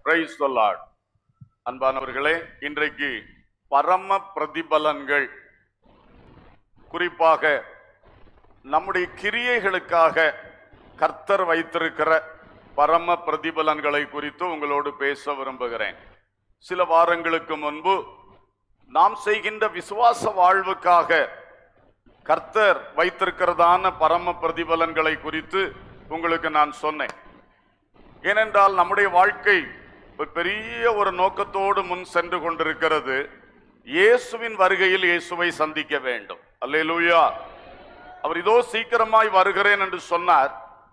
Price Lord அன்பானவர்களே இன்றைக்கு பரம பிரதிபலன்கள் குறிப்பாக நம்முடைய கிரியைகளுக்காக கர்த்தர் வைத்திருக்கிற பரம பிரதிபலன்களை குறித்து உங்களோடு பேச விரும்புகிறேன் சில வாரங்களுக்கு முன்பு நாம் செய்கின்ற விசுவாச வாழ்வுக்காக கர்த்தர் வைத்திருக்கிறதான பரம பிரதிபலன்களை குறித்து உங்களுக்கு நான் சொன்னேன் ஏனென்றால் நம்முடைய வாழ்க்கை ஒரு பெரிய ஒரு நோக்கத்தோடு முன் சென்று கொண்டிருக்கிறது இயேசுவின் வருகையில் இயேசுவை சந்திக்க வேண்டும் அல்லேலூயா அவர் இதோ சீக்கிரமாய் வருகிறேன் என்று சொன்னார்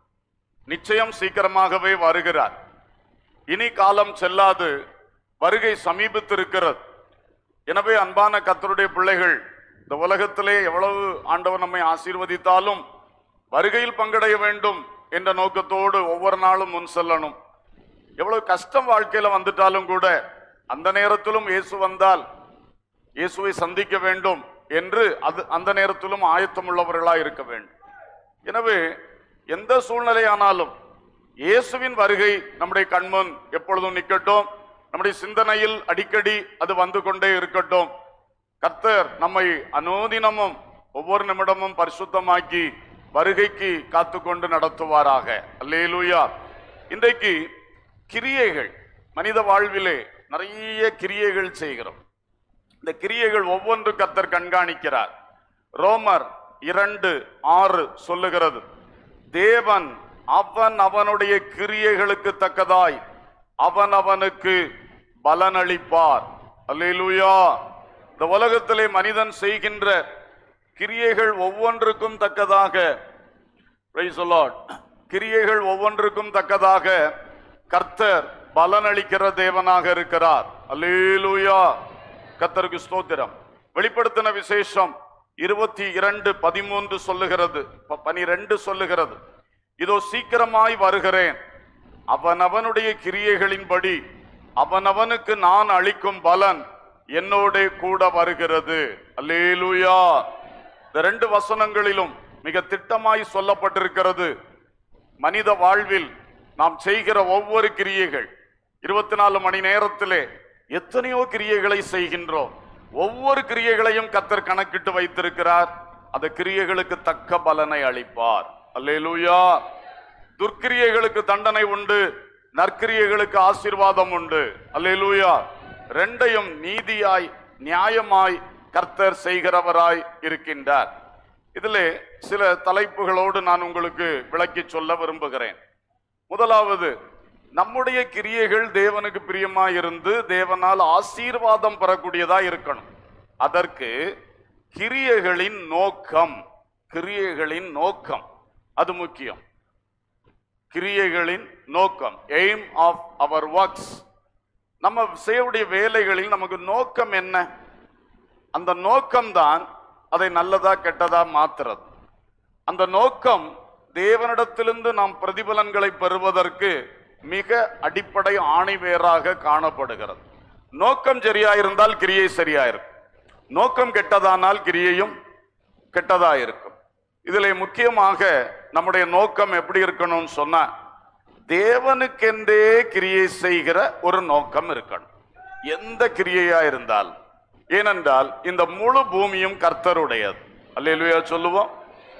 நிச்சயம் சீக்கிரமாகவே வருகிறார் இனி காலம் செல்லாது வருகை சமீபித்திருக்கிறது எனவே அன்பான கத்தருடைய பிள்ளைகள் இந்த உலகத்திலே எவ்வளவு ஆண்டவர் நம்மை ஆசீர்வதித்தாலும் வருகையில் பங்கடைய வேண்டும் என்ற நோக்கத்தோடு ஒவ்வொரு நாளும் முன் செல்லணும் எவ்வளவு கஷ்டம் வாழ்க்கையில வந்துட்டாலும் கூட அந்த நேரத்திலும் இயேசு வந்தால் இயேசுவை சந்திக்க வேண்டும் என்று அது அந்த நேரத்திலும் ஆயத்தம் உள்ளவர்களாய் இருக்க வேண்டும் எனவே எந்த சூழ்நிலையானாலும் இயேசுவின் வருகை நம்முடைய கண்முன் எப்பொழுதும் நிற்கட்டும் நம்முடைய சிந்தனையில் அடிக்கடி அது வந்து கொண்டே இருக்கட்டும் கர்த்தர் நம்மை அனோதினமும் ஒவ்வொரு நிமிடமும் பரிசுத்தமாக்கி வருகைக்கு காத்துக்கொண்டு நடத்துவாராக அல்லேலூயா இன்றைக்கு கிரியைகள் மனித வாழ்விலே நிறைய கிரியைகள் செய்கிறோம் இந்த கிரியைகள் ஒவ்வொன்று கர்த்தர் கண்காணிக்கிறார் ரோமர் இரண்டு ஆறு சொல்லுகிறது தேவன் அவன் அவனுடைய கிரியைகளுக்கு தக்கதாய் அவன் அவனுக்கு பலனளிப்பார் அல்லேலூயா இந்த உலகத்திலே மனிதன் செய்கின்ற கிரியைகள் ஒவ்வொன்றுக்கும் தக்கதாக Praise the Lord. கிரியைகள் ஒவ்வொன்றுக்கும் தக்கதாக கர்த்தர் பலனளிக்கிற தேவனாக இருக்கிறார் அல்லேலூயா கர்த்தருக்கு ஸ்தோத்திரம் வெளிப்படுத்தின விசேஷம் இருபத்தி இரண்டு பதிமூன்று சொல்லுகிறது ப- பனிரெண்டு சொல்லுகிறது இதோ சீக்கிரமாய் வருகிறேன் அவனவனுடைய கிரியைகளின்படி அவனவனுக்கு நான் அளிக்கும் பலன் என்னோட கூட வருகிறது அல்லேலூயா இந்த ரெண்டு வசனங்களிலும் மிக திட்டமாய் சொல்லப்பட்டிருக்கிறது மனித வாழ்வில் நாம் செய்கிற ஒவ்வொரு கிரியைகள் இருபத்தி நாலு மணி நேரத்திலே எத்தனையோ கிரியைகளை செய்கின்றோம் ஒவ்வொரு கிரியைகளையும் கத்தர் கணக்கிட்டு வைத்திருக்கிறார் அந்த கிரியைகளுக்கு தக்க பலனை அளிப்பார் அல்லேலூயா துர்க்கிரியைகளுக்கு தண்டனை உண்டு நற்கிரியைகளுக்கு ஆசீர்வாதம் உண்டு அல்லேலூயா ரெண்டையும் நீதியாய் நியாயமாய் கர்த்தர் செய்கிறவராய் இருக்கின்றார் இதிலே சில தலைப்புகளோடு நான் உங்களுக்கு விளக்கி சொல்ல விரும்புகிறேன் முதலாவது நம்முடைய கிரியைகள் தேவனுக்கு பிரியமாய் இருந்து தேவனால் ஆசீர்வாதம் பெறக்கூடியதா இருக்கணும் அதற்கு கிரியைகளின் நோக்கம் கிரியைகளின் நோக்கம் அது முக்கியம் கிரியைகளின் நோக்கம் எய்ம் ஆஃப் அவர் ஒர்க்ஸ் நம்ம செய்யக்கூடிய வேலைகளில் நமக்கு நோக்கம் என்ன அந்த நோக்கம்தான் அதை நல்லதா கெட்டதா மாத்துறது அந்த நோக்கம் தேவனிடத்திலிருந்து நாம் பிரதிபலன்களை பெறுவதற்கு மிக அடிப்படை ஆணிவேராக காணப்படுகிறது நோக்கம் சரியா இருந்தால் கிரியை சரியா இருக்கும் நோக்கம் கெட்டதானால் கிரியையும் கெட்டதா இருக்கும் இதிலே முக்கியமாக நம்முடைய நோக்கம் எப்படி இருக்கணும்னு சொன்னா தேவனுக்கென்றே கிரியை செய்கிற ஒரு நோக்கம் இருக்கணும் எந்த கிரியையா இருந்தால் ஏனென்றால் இந்த முழு பூமியும் கர்த்தருடையது அல்லேலூயா சொல்லுவோம்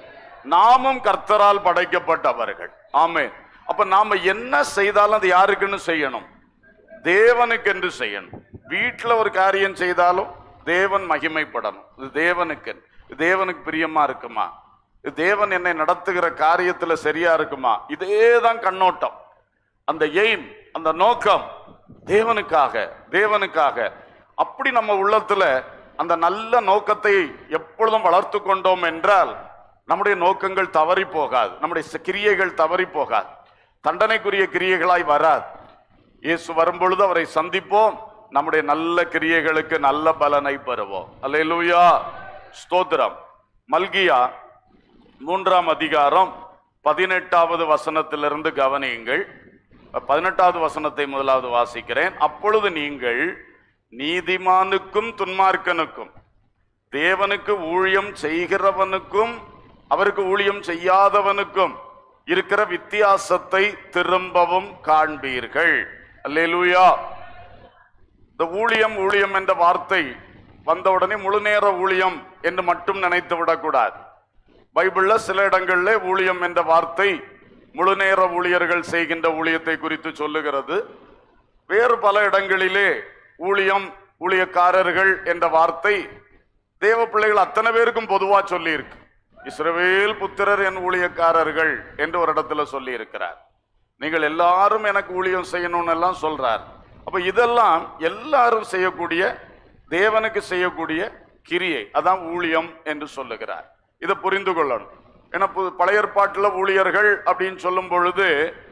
நாமும் கர்த்தரால் படைக்கப்பட்டவர்கள் ஆமே அப்ப நாம என்ன செய்தாலும் அது யாருக்குன்னு செய்யணும் தேவனுக்கு என்று செய்யணும் வீட்டுல ஒரு காரியம் செய்தாலும் தேவன் மகிமைப்படணும் இது தேவனுக்கு இது தேவனுக்கு பிரியமா இருக்குமா இது தேவன் என்னை நடத்துகிற காரியத்துல சரியா இருக்குமா இதே தான் கண்ணோட்டம் அந்த எய்ம் அந்த நோக்கம் தேவனுக்காக தேவனுக்காக அப்படி நம்ம உள்ளத்துல அந்த நல்ல நோக்கத்தை எப்பொழுதும் வளர்த்து கொண்டோம் என்றால் நம்முடைய நோக்கங்கள் தவறி போகாது நம்முடைய ச- கிரியைகள் தவறி போகாது தண்டனைக்குரிய கிரியைகளாய் வராது இயேசு வரும்பொழுது அவரை சந்திப்போம் நம்முடைய நல்ல கிரியைகளுக்கு நல்ல பலனை பெறுவோம் அல்லேலூயா ஸ்தோத்திரம் மல்கியா மூன்றாம் அதிகாரம் பதினெட்டாவது வசனத்திலிருந்து கவனியுங்கள் பதினெட்டாவது வசனத்தை முதலாவது வாசிக்கிறேன் அப்பொழுது நீங்கள் நீதிமானுக்கும் துன்மார்க்கனுக்கும் தேவனுக்கு ஊழியம் செய்கிறவனுக்கும் அவருக்கு ஊழியம் செய்யாதவனுக்கும் இருக்கிற வித்தியாசத்தை திரும்பவும் காண்பீர்கள் அல்லேலூயா இந்த ஊழியம் ஊழியம் என்ற வார்த்தை வந்த உடனே முழு நேர ஊழியம் என்று மட்டும் நினைத்து விடக்கூடாது பைபிள்ல சில இடங்கள்ல ஊழியம் என்ற வார்த்தை முழு நேர ஊழியர்கள் செய்கின்ற ஊழியத்தை குறித்து சொல்லுகிறது வேறு பல இடங்களிலே ஊழியம் ஊழியக்காரர்கள் என்ற வார்த்தை தேவ பிள்ளைகள் அத்தனை பேருக்கும் பொதுவா சொல்லி இருக்கு இஸ்ரவேல் புத்திரர் என் ஊழியக்காரர்கள் என்று ஒரு இடத்துல சொல்லி இருக்கிறார் நீங்கள் எல்லாரும் எனக்கு ஊழியம் செய்யணும்னு எல்லாம் சொல்றார் அப்ப இதெல்லாம் எல்லாரும் செய்யக்கூடிய தேவனுக்கு செய்யக்கூடிய கிரியை அதான் ஊழியம் என்று சொல்லுகிறார் இதை புரிந்து கொள்ளணும் ஏன்னா பு- பழைய ஏற்பாட்டுல ஊழியர்கள் அப்படின்னு சொல்லும் பொழுது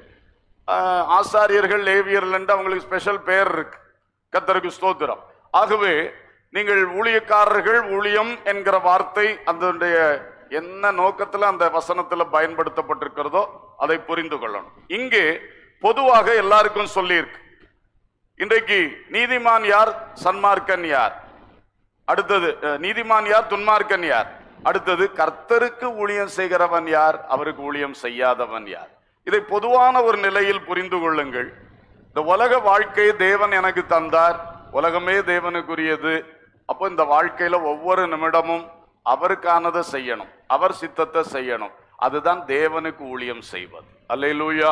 ஆஹ், ஆசாரியர்கள் லேவியர்கள் என்று அவங்களுக்கு ஸ்பெஷல் பெயர் இருக்கு கத்தருக்கு ஸ்தோத்திரம் ஆகவே நீங்கள் ஊழியக்காரர்கள் ஊழியம் என்கிற வார்த்தை அதனுடைய என்ன நோக்கத்துல அந்த வசனத்துல பயன்படுத்தப்பட்டிருக்கிறதோ அதை புரிந்து கொள்ளணும் இங்கே பொதுவாக எல்லாருக்கும் சொல்லியிருக்கு இன்றைக்கு நீதிமான் யார் சன்மார்க்கன் யார் அடுத்தது அஹ், நீதிமான் யார் துன்மார்க்கன் யார் அடுத்தது கர்த்தருக்கு ஊழியம் செய்கிறவன் யார் அவருக்கு ஊழியம் செய்யாதவன் யார் இதை பொதுவான ஒரு நிலையில் புரிந்து கொள்ளுங்கள் இந்த உலக வாழ்க்கையை தேவன் எனக்கு தந்தார் உலகமே தேவனுக்குரியது அப்போ இந்த வாழ்க்கையில ஒவ்வொரு நிமிடமும் அவருக்கானதை செய்யணும் அவர் சித்தத்தை செய்யணும் அதுதான் தேவனுக்கு ஊழியம் செய்வது அல்லேலூயா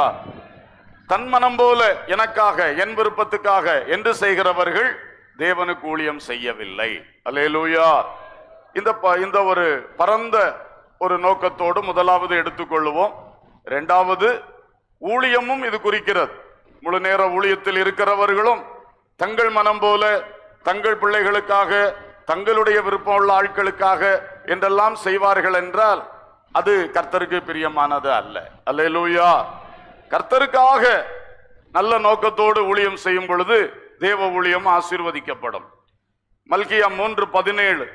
தன் மனம் போல எனக்காக என் விருப்பத்துக்காக என்று செய்கிறவர்கள் தேவனுக்கு ஊழியம் செய்யவில்லை அல்லேலூயா இந்த ப- இந்த ஒரு பரந்த ஒரு நோக்கத்தோடு முதலாவது எடுத்துக்கொள்வோம் இரண்டாவது ஊழியமும் இது குறிக்கிறது முழு நேர ஊழியத்தில் இருக்கிறவர்களும் தங்கள் மனம் போல தங்கள் பிள்ளைகளுக்காக தங்களுடைய விருப்பம் உள்ள ஆட்களுக்காக என்றெல்லாம் செய்வார்கள் என்றால் அது கர்த்தருக்கு பிரியமானது அல்ல அல்லேலூயா கர்த்தருக்காக நல்ல நோக்கத்தோடு ஊழியம் செய்யும் பொழுது தேவ ஊழியம் ஆசீர்வதிக்கப்படும் மல்கியா மூன்று பதினேழு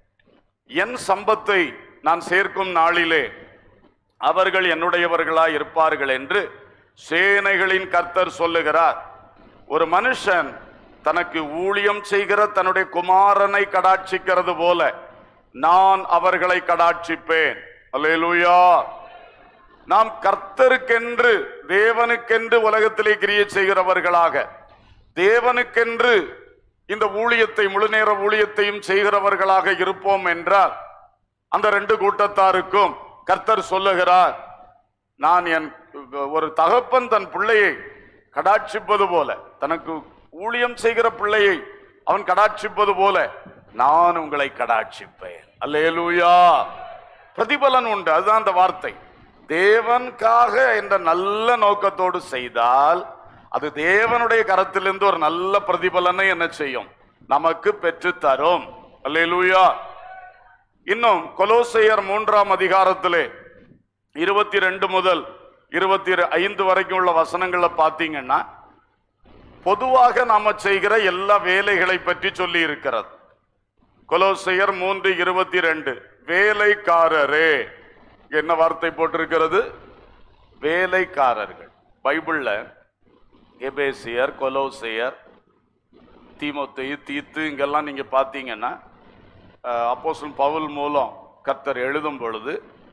என் சம்பத்தை நான் சேர்க்கும் நாளிலே அவர்கள் என்னுடையவர்களாய் இருப்பார்கள் என்று சேனைகளின் கர்த்தர் சொல்லுகிறார் ஒரு மனுஷன் தனக்கு ஊழியம் செய்கிற தன்னுடைய குமாரனை கடாட்சிக்கிறது போல நான் அவர்களை கடாட்சிப்பேன் அல்லேலூயா நாம் கர்த்தருக்கென்று தேவனுக்கென்று உலகத்திலே கிரியை செய்கிறவர்களாக தேவனுக்கென்று இந்த ஊழியத்தை முழு நேர ஊழியத்தையும் செய்கிறவர்களாக இருப்போம் என்றால் அந்த ரெண்டு கூட்டத்தாருக்கும் கர்த்தர் சொல்லுகிறார் நான் என் ஒரு தகப்பன் தன் பிள்ளையை கடாட்சிப்பது போல தனக்கு ஊழியம் செய்கிற பிள்ளையை அவன் கடாட்சிப்பது போல நான் உங்களை கடாட்சிப்பேன் அல்லேலூயா பிரதிபலன் உண்டு அதுதான் அந்த வார்த்தை தேவனுக்காக என்ற நல்ல நோக்கத்தோடு செய்தால் அது தேவனுடைய கரத்திலிருந்து ஒரு நல்ல பிரதிபலனை என்ன செய்யும் நமக்கு பெற்று தரும் அல்லேலூயா இன்னும் கொலோசையர் மூன்றாம் அதிகாரத்திலே இருபத்தி ரெண்டு முதல் இருபத்தி ஐந்து வரைக்கும் உள்ள வசனங்களை பார்த்தீங்கன்னா பொதுவாக நாம செய்கிற எல்லா வேலைகளை பற்றி சொல்லி இருக்கிறது கொலோசையர் மூன்று இருபத்தி ரெண்டு வேலைக்காரரே என்ன வார்த்தை போட்டிருக்கிறது வேலைக்காரர்கள் பைபிள்ல எபேசியர் கொலோசையர் தீமோத்தேயு தீத்து இங்கெல்லாம் நீங்க பார்த்தீங்கன்னா அப்போஸ்தலன் பவுல் மூலம் கர்த்தர் எழுதும் பொழுது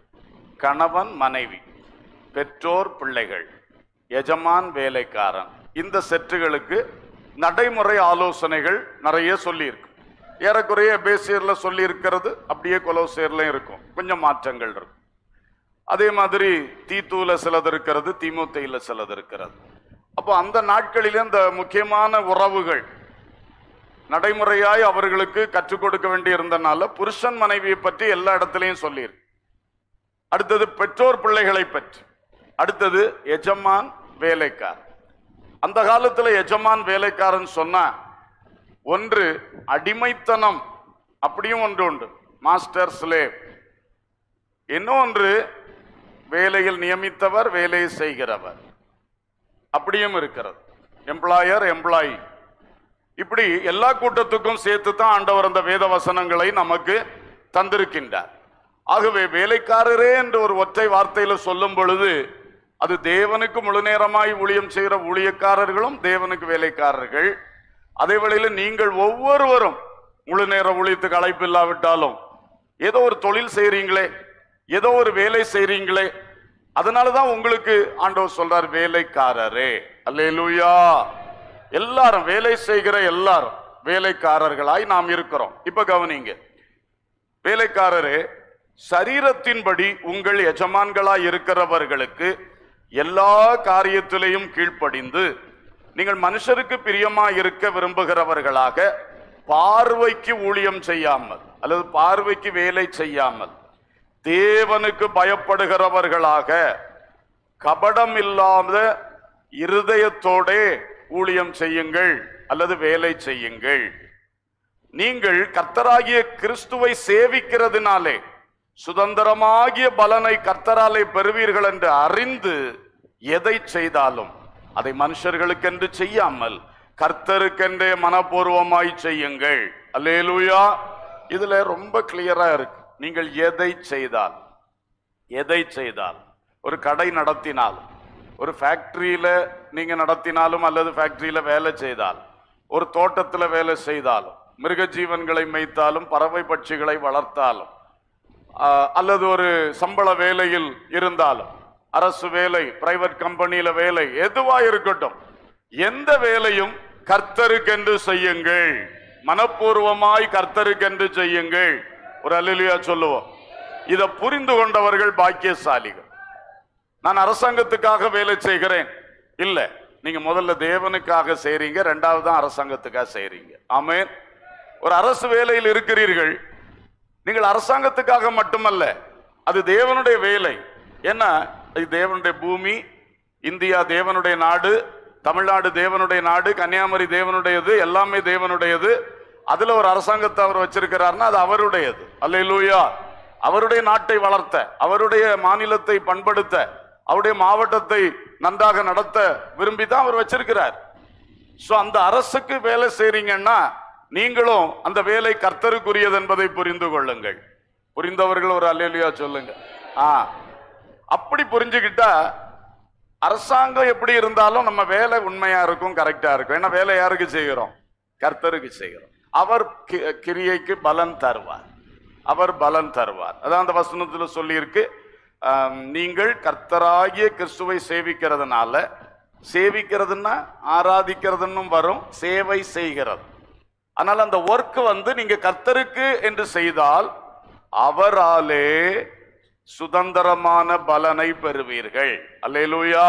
கணவன் மனைவி பெற்றோர் பிள்ளைகள் எஜமான் வேலைக்காரன் இந்த செட்டுகளுக்கு நடைமுறை ஆலோசனைகள் நிறைய சொல்லியிருக்கு ஏறக்குறைய பேசியர்ல சொல்லி இருக்கிறது அப்படியே கொலோசியர்ல இருக்கும் கொஞ்சம் மாற்றங்கள் இருக்கும் அதே மாதிரி தீத்தூல சிலது இருக்கிறது தீமோத்தேயில சிலது இருக்கிறது அப்போ அந்த நாட்களிலே அந்த முக்கியமான உறவுகள் நடைமுறையாய் அவர்களுக்கு கற்றுக் கொடுக்க வேண்டி இருந்தனால புருஷன் மனைவியை பற்றி எல்லா இடத்துலையும் சொல்லியிருக்கு அடுத்தது பெற்றோர் பிள்ளைகளை பற்றி அடுத்தது எஜமான் வேலைக்கார் அந்த காலத்துல எஜமான் வேலைக்காரன் சொன்னா ஒன்று அடிமைத்தனம் அப்படியும் ஒன்று உண்டு மாஸ்டர் ஸ்லேவ் இன்னொன்று வேலையில் நியமித்தவர் வேலையை செய்கிறவர் அப்படியும் இருக்கிறது எம்ப்ளாயர் எம்ப்ளாயி இப்படி எல்லா கூட்டத்துக்கும் சேர்த்து தான் ஆண்டவர் அந்த வேத வசனங்களை நமக்கு தந்திருக்கின்றார் ஆகவே வேலைக்காரரே என்று ஒரு ஒற்றை வார்த்தையில சொல்லும் பொழுது அது தேவனுக்கு முழு நேரமாய் ஊழியம் செய்கிற ஊழியக்காரர்களும் தேவனுக்கு வேலைக்காரர்கள் அதே வேளையில நீங்கள் ஒவ்வொருவரும் முழு நேர ஊழியத்துக்கு அழைப்பு இல்லாவிட்டாலும் ஏதோ ஒரு தொழில் செய்றீங்களே ஏதோ ஒரு வேலை செய்றீங்களே அதனாலதான் உங்களுக்கு ஆண்டவர் சொல்றார் வேலைக்காரரே அல்லேலூயா எல்லாரும் வேலை செய்கிற எல்லாரும் வேலைக்காரர்களாய் நாம் இருக்கிறோம் இப்ப கவனிங்க வேலைக்காரரே சரீரத்தின்படி உங்கள் எஜமான்களாய் இருக்கிறவர்களுக்கு எல்லா காரியத்திலையும் கீழ்ப்படிந்து நீங்கள் மனுஷருக்கு பிரியமா இருக்க விரும்புகிறவர்களாக பார்வைக்கு ஊழியம் செய்யாமல் அல்லது பார்வைக்கு வேலை செய்யாமல் தேவனுக்கு பயப்படுகிறவர்களாக கபடம் இல்லாத இருதயத்தோடே ஊழியம் செய்யுங்கள் அல்லது வேலை செய்யுங்கள் நீங்கள் கர்த்தராகிய கிறிஸ்துவை சேவிக்கிறதுனாலே சுதந்திரமாகிய பலனை கர்த்தராலே பெறுவீர்கள் என்று அறிந்து எதை செய்தாலும் அதை மனுஷர்களுக்கென்று செய்யாமல் கர்த்தருக்கென்றே மனப்பூர்வமாய் செய்யுங்கள் அல்லேலூயா இதுல ரொம்ப கிளியரா இருக்கு நீங்கள் எதை செய்தால் எதை செய்தால் ஒரு கடை நடத்தினால் ஒரு ஃபேக்டரியில நீங்க நடத்தினாலும் அல்லது ஃபேக்டரியில வேலை செய்தால் ஒரு தோட்டத்துல வேலை செய்தாலும் மிருக ஜீவன்களை மேய்த்தாலும் பறவை பட்சிகளை வளர்த்தாலும் ஆஹ், அல்லது ஒரு சம்பள வேலையில் இருந்தாலும் அரசு வேலை பிரைவேட் கம்பெனியில வேலை எதுவா இருக்கட்டும் எந்த வேலையும் கர்த்தருக்கென்று செய்யுங்கள் மனப்பூர்வமாய் கர்த்தருக்கென்று செய்யுங்கள் ஒரு அல்லியா சொல்லுவோம் இதை புரிந்து கொண்டவர்கள் பாக்கியசாலிகள் நான் அரசாங்கத்துக்காக வேலை செய்கிறேன் இல்ல நீங்க முதல்ல தேவனுக்காக செய்றீங்க ரெண்டாவது தான் அரசாங்கத்துக்காக செய்றீங்க ஆமென் ஒரு அரசு வேலையில் இருக்கிறீர்கள் நீங்கள் அரசாங்கத்துக்காக மட்டுமல்ல அது தேவனுடைய வேலை ஏன்னா இது தேவனுடைய பூமி இந்தியா தேவனுடைய நாடு தமிழ்நாடு தேவனுடைய நாடு கன்னியாகுமரி தேவனுடையது எல்லாமே தேவனுடையது அதுல ஒரு அரசாங்கத்தை அவர் வச்சிருக்கிறார்னா அது அவருடையது அல்லேலூயா அவருடைய நாட்டை வளர்த்த அவருடைய மாநிலத்தை பண்படுத்த அவருடைய மாவட்டத்தை நன்றாக நடத்த விரும்பி தான் அவர் வச்சிருக்கிறார் சோ அந்த அரசுக்கு வேலை செய்றீங்கன்னா நீங்களும் அந்த வேலை கர்த்தருக்குரியது என்பதை புரிந்து கொள்ளுங்கள் புரிந்தவர்கள் ஒரு அல்லேலியா சொல்லுங்க ஆ அப்படி புரிஞ்சுக்கிட்டா அரசாங்கம் எப்படி இருந்தாலும் நம்ம வேலை உண்மையா இருக்கும் கரெக்டா இருக்கும் ஏன்னா வேலை யாருக்கு செய்கிறோம் கர்த்தருக்கு செய்கிறோம் அவர் கி- கிரியைக்கு பலன் தருவார் அவர் பலன் தருவார் அதான் அந்த வசனத்துல சொல்லியிருக்கு ஆம், நீங்கள் கர்த்தராகிய கிறிஸ்துவை சேவிக்கிறதுனால சேவிக்கிறதுன்னா ஆராதிக்கிறதுன்னு வரும் சேவை செய்கிறது ஆனால் அந்த ஒர்க் வந்து நீங்க கர்த்தருக்கு என்று செய்தால் அவராலே சுதந்திரமான பலனை பெறுவீர்கள் அல்லேலூயா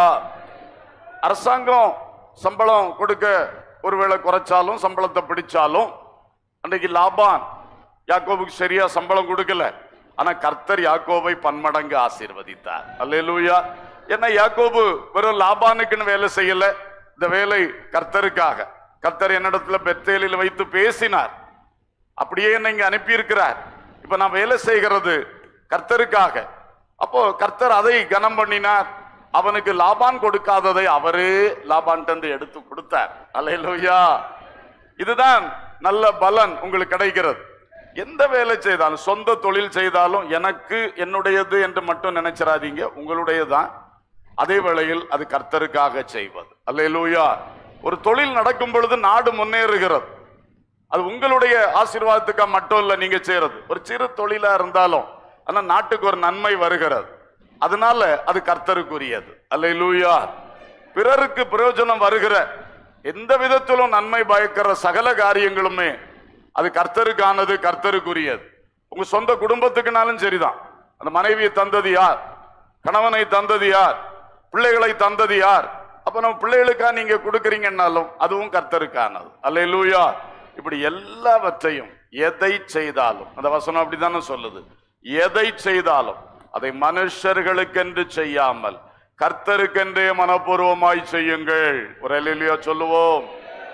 அரசாங்கம் சம்பளம் கொடுக்க ஒருவேளை குறைச்சாலும் சம்பளத்தை பிடிச்சாலும் அன்றைக்கு லாபான் யாக்கோபுக்கு சரியா சம்பளம் கொடுக்கல ஆனா கர்த்தர் யாக்கோபை பன்மடங்கு ஆசீர்வதித்தார் அல்லேலூயா ஏன்னா யாக்கோபு வெறும் லாபானுக்குன்னு வேலை செய்யல இந்த வேலை கர்த்தருக்காக கர்த்தர் என்னிடத்துல பெத்தேலில் வைத்து பேசினார் அப்படியே என்னை இங்க அனுப்பியிருக்கிறார் இப்ப நான் வேலை செய்கிறது கர்த்தருக்காக அப்போ கர்த்தர் அதை கனம் பண்ணினார் அவனுக்கு லாபான் கொடுக்காததை அவரே லாபான் தந்து எடுத்து கொடுத்தார் அல்லேலூயா இதுதான் நல்ல பலன் உங்களுக்கு கிடைக்கிறது எந்த வேலை செய்தாலும் சொந்த தொழில் செய்தாலும் எனக்கு என்னுடையது என்று மட்டும் நினைச்சிடாதீங்க உங்களுடையதுதான் அதே வேளையில் அது கர்த்தருக்காக செய்வது அல்லேலூயா ஒரு தொழில் நடக்கும் பொழுது நாடு முன்னேறுகிறது அது உங்களுடைய ஆசீர்வாதத்துக்காக மட்டும் இல்ல நீங்க செய்யறது ஒரு சிறு தொழிலா இருந்தாலும் ஆனா நாட்டுக்கு ஒரு நன்மை வருகிறது அதனால அது கர்த்தருக்குரியது அல்லேலூயா பிறருக்கு பிரயோஜனம் வருகிற எந்த விதத்திலும் நன்மை பயக்கிற சகல காரியங்களுமே அது கர்த்தருக்கானது கர்த்தருக்குரியது உங்க சொந்த குடும்பத்துக்குனாலும் சரிதான் அந்த மனைவியை தந்தது யார் கணவனை தந்தது யார் பிள்ளைகளை தந்தது யார் அப்ப நம்ம பிள்ளைகளுக்கா நீங்க கொடுக்கறீங்கன்னாலும் அதுவும் கர்த்தருக்கானது அல்லேலூயா இப்படி எல்லாவற்றையும் எதை செய்தாலும் அந்த வசனம் அப்படித்தானே சொல்லுது எதை செய்தாலும் அதை மனுஷர்களுக்கென்று செய்யாமல் கர்த்தருக்கென்றே மனப்பூர்வமாய் செய்யுங்கள் ஒரு அல்லேலூயா சொல்லுவோம்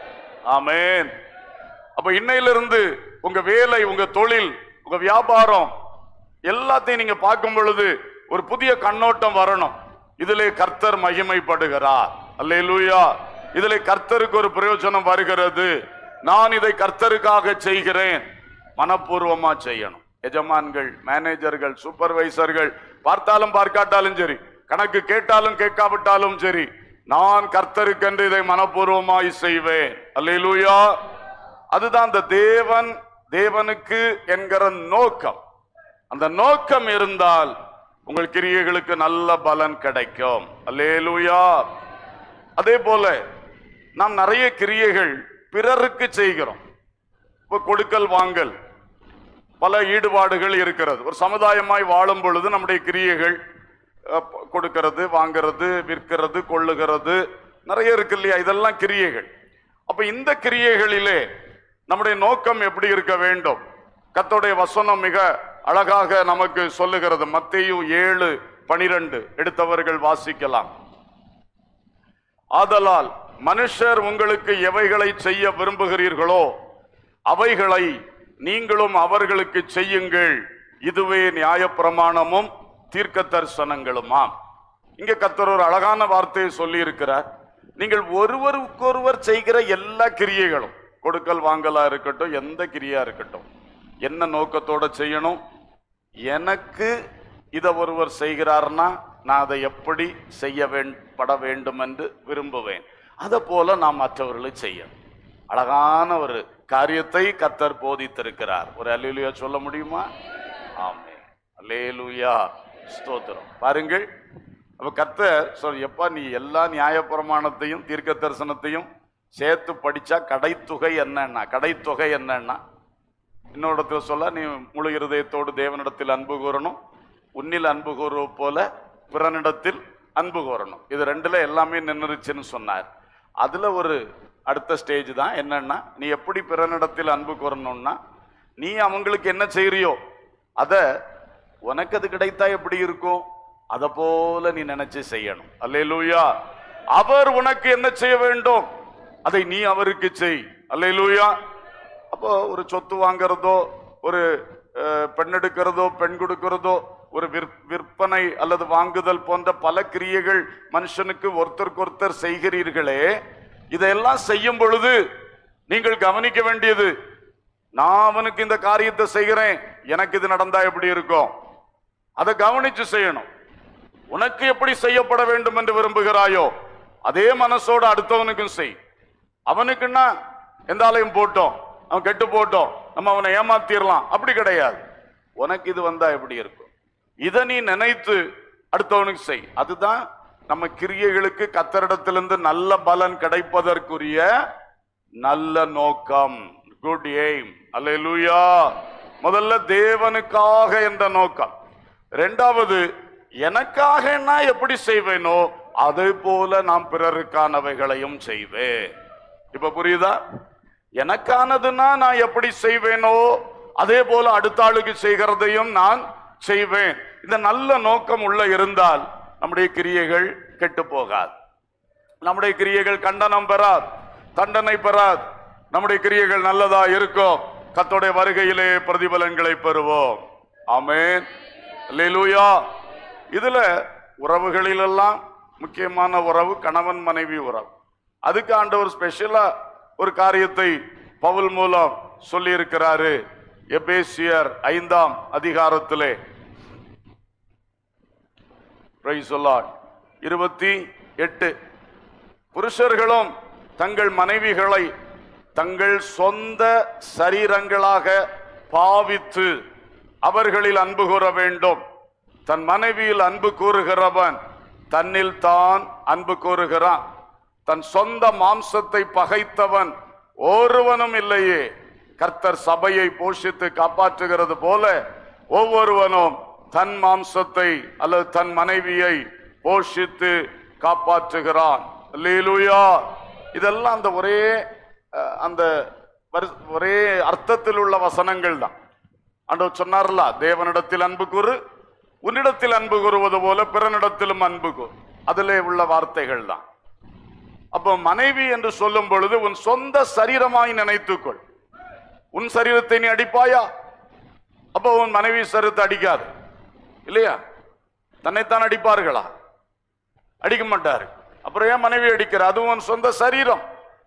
ஆமென் அப்ப இன்னையிலிருந்து உங்க வேலை உங்க தொழில் உங்க வியாபாரம் எல்லாத்தையும் நீங்க பார்க்கும் பொழுது ஒரு புதிய கண்ணோட்டம் வரணும் இதிலே கர்த்தர் மகிமைப்படுகிறார் அல்லேலூயா இதிலே கர்த்தருக்கு ஒரு பிரயோஜனம் வருகிறது நான் இதை கர்த்தருக்காக செய்கிறேன் மனப்பூர்வமா செய்யணும் எஜமான்கள் மேனேஜர்கள் சூப்பர்வைசர்கள் பார்த்தாலும் பார்க்காட்டாலும் சரி கணக்கு கேட்டாலும் கேட்காவிட்டாலும் சரி நான் கர்த்தருக்கென்று இதை மனப்பூர்வமாய் செய்வேன் அல்லேலூயா அதுதான் அந்த தேவன் தேவனுக்கு என்கிற நோக்கம் அந்த நோக்கம் இருந்தால் உங்கள் கிரியைகளுக்கு நல்ல பலன் கிடைக்கும் அல்லேலூயா அதே போல நாம் நிறைய கிரியைகள் பிறருக்கு செய்கிறோம் இப்போ கொடுக்கல் வாங்கல் பல ஈடுபாடுகள் இருக்கிறது ஒரு சமுதாயமாய் வாழும் பொழுது நம்முடைய கிரியைகள் அஹ், ப- கொடுக்கிறது வாங்கிறது விற்கிறது கொள்ளுகிறது நிறைய இருக்கு இல்லையா இதெல்லாம் கிரியைகள் அப்ப இந்த கிரியைகளிலே நம்முடைய நோக்கம் எப்படி இருக்க வேண்டும் கர்த்தருடைய வசனம் மிக அழகாக நமக்கு சொல்லுகிறது மத்தேயு ஏழு பனிரெண்டு எடுத்தவர்கள் வாசிக்கலாம் ஆதலால் மனுஷர் உங்களுக்கு எவைகளை செய்ய விரும்புகிறீர்களோ அவைகளை நீங்களும் அவர்களுக்கு செய்யுங்கள் இதுவே நியாயப்பிரமாணமும் தீர்க்க தரிசனங்களுமாம் இங்க கத்தர் ஒரு அழகான வார்த்தையை சொல்லி இருக்கிறார் நீங்கள் ஒருவருக்கொருவர் செய்கிற எல்லா கிரியைகளும் கொடுக்கல் வாங்கலா இருக்கட்டும் எந்த கிரியா இருக்கட்டும் என்ன நோக்கத்தோட செய்யணும் எனக்கு இதை ஒருவர் செய்கிறார்னா நான் அதை எப்படி செய்ய வேண்பட வேண்டும் என்று விரும்புவேன் அதை போல நாம் மற்றவர்களை செய்யணும் அழகான ஒரு காரியத்தை கத்தர் போதித்திருக்கிறார் ஒரு அல்லேலூயா சொல்ல முடியுமா ஆமே அல்லேலூயா ஸ்தோத்திரம் பாருங்கள் அப்ப கத்தர் சொல் எப்பா நீ எல்லா நியாயப்பிரமாணத்தையும் தீர்க்க தரிசனத்தையும் சேர்த்து படிச்சா கடைத்தொகை என்னன்னா கடைத்தொகை என்னன்னா இன்னொரு இடத்துல சொல்ல நீ முழு இருதயத்தோடு தேவனிடத்தில் அன்பு கூறணும் உன்னில் அன்பு கூறுவ போல பிறனிடத்தில் அன்பு கூறணும் இது ரெண்டுல எல்லாமே நின்றுச்சுன்னு சொன்னார் அதுல ஒரு அடுத்த ஸ்டேஜ் தான் என்னன்னா நீ எப்படி பிறனிடத்தில் அன்பு கூறணும்னா நீ அவங்களுக்கு என்ன செய்றியோ அத உனக்கு அது கிடைத்தா எப்படி இருக்கும் அத போல நீ நினைச்சு செய்யணும் அல்லேலூயா அவர் உனக்கு என்ன செய்ய வேண்டும் அதை நீ அவருக்கு செய் அல்லேலூயா அப்போ ஒரு சொத்து வாங்குறதோ ஒரு அஹ், பெண் எடுக்கிறதோ பெண் கொடுக்கிறதோ ஒரு விற்- விற்பனை அல்லது வாங்குதல் போன்ற பல கிரியைகள் மனுஷனுக்கு ஒருத்தருக்கு ஒருத்தர் செய்கிறீர்களே இதையெல்லாம் செய்யும் பொழுது நீங்கள் கவனிக்க வேண்டியது நான் அவனுக்கு இந்த காரியத்தை செய்கிறேன் எனக்கு இது நடந்தா எப்படி இருக்கும் அதை கவனிச்சு செய்யணும் உனக்கு எப்படி செய்யப்பட வேண்டும் என்று விரும்புகிறாயோ அதே மனசோட அடுத்தவனுக்கும் செய் அவனுக்குன்னா எந்த ஆலயம் போட்டோம் அவன் கெட்டு போட்டோம் நம்ம அவனை ஏமாத்திரலாம் அப்படி கிடையாது உனக்கு இது வந்தா எப்படி இருக்கும் இதை நீ நினைத்து அடுத்தவனுக்கு செய் அதுதான் நம்ம கிரியைகளுக்கு கத்தரிடத்திலிருந்து நல்ல பலன் கிடைப்பதற்குரிய நல்ல நோக்கம் குட் எய்ம் அல்லேலூயா முதல்ல தேவனுக்காக என்ற நோக்கம் ரெண்டாவது எனக்காக நான் எப்படி செய்வேனோ அதே போல நான் பிறருக்கானவைகளையும் செய்வேன் இப்ப புரியுதா எனக்கானதுன்னா நான் எப்படி செய்வேனோ அதே போல அடுத்த ஆளுக்கு செய்கிறதையும் நான் செய்வேன் இந்த நல்ல நோக்கம் உள்ள இருந்தால் நம்முடைய கிரியைகள் கெட்டு போகாது நம்முடைய கிரியைகள் கண்டனம் பெறாது தண்டனை பெறாது நம்முடைய கிரியைகள் நல்லதா இருக்கும் கத்தோடைய வருகையிலே பிரதிபலன்களை பெறுவோம் ஆமென் அல்லேலூயா இதுல உறவுகளிலெல்லாம் முக்கியமான உறவு கணவன் மனைவி உறவு அதுக்கு ஆண்டவர் ஸ்பெஷலா ஒரு காரியத்தை பவுல் மூலம் சொல்லி இருக்கிறாரு எபேசியர் ஐந்தாம் அதிகாரத்திலே Praise the Lord. இருபத்தி எட்டு புருஷர்களும் தங்கள் மனைவிகளை தங்கள் சொந்த சரீரங்களாக பாவித்து அவர்களில் அன்பு கூற வேண்டும் தன் மனைவியில் அன்பு கூறுகிறவன் தன்னில் தான் அன்பு கூறுகிறான் தன் சொந்த மாம்சத்தை பகைத்தவன் ஒருவனும் இல்லையே கர்த்தர் சபையை போஷித்து காப்பாற்றுகிறது போல ஒவ்வொருவனும் தன் மாம்சத்தை அல்லது தன் மனைவியை போஷித்து காப்பாற்றுகிறான் அல்லேலூயா இதெல்லாம் அந்த ஒரே அஹ், அந்த வரு- ஒரே அர்த்தத்தில் உள்ள வசனங்கள் தான் ஆண்டவர் சொன்னார்ல தேவனிடத்தில் அன்பு கூறு உன்னிடத்தில் அன்பு கூறுவது போல பிறனிடத்திலும் அன்பு கூறு அதிலே உள்ள வார்த்தைகள் தான் அப்போ மனைவி என்று சொல்லும் பொழுது உன் சொந்த சரீரமாய் நினைத்துக்கொள் உன் சரீரத்தை நீ அடிப்பாயா அப்போ உன் மனைவி சரீரத்தை அடிக்காது இல்லையா தன்னைத்தான் அடிப்பார்களா அடிக்க மாட்டாரு அப்புறம் ஏன் மனைவி அடிக்கிற அதுவும் உன் சொந்த சரீரம்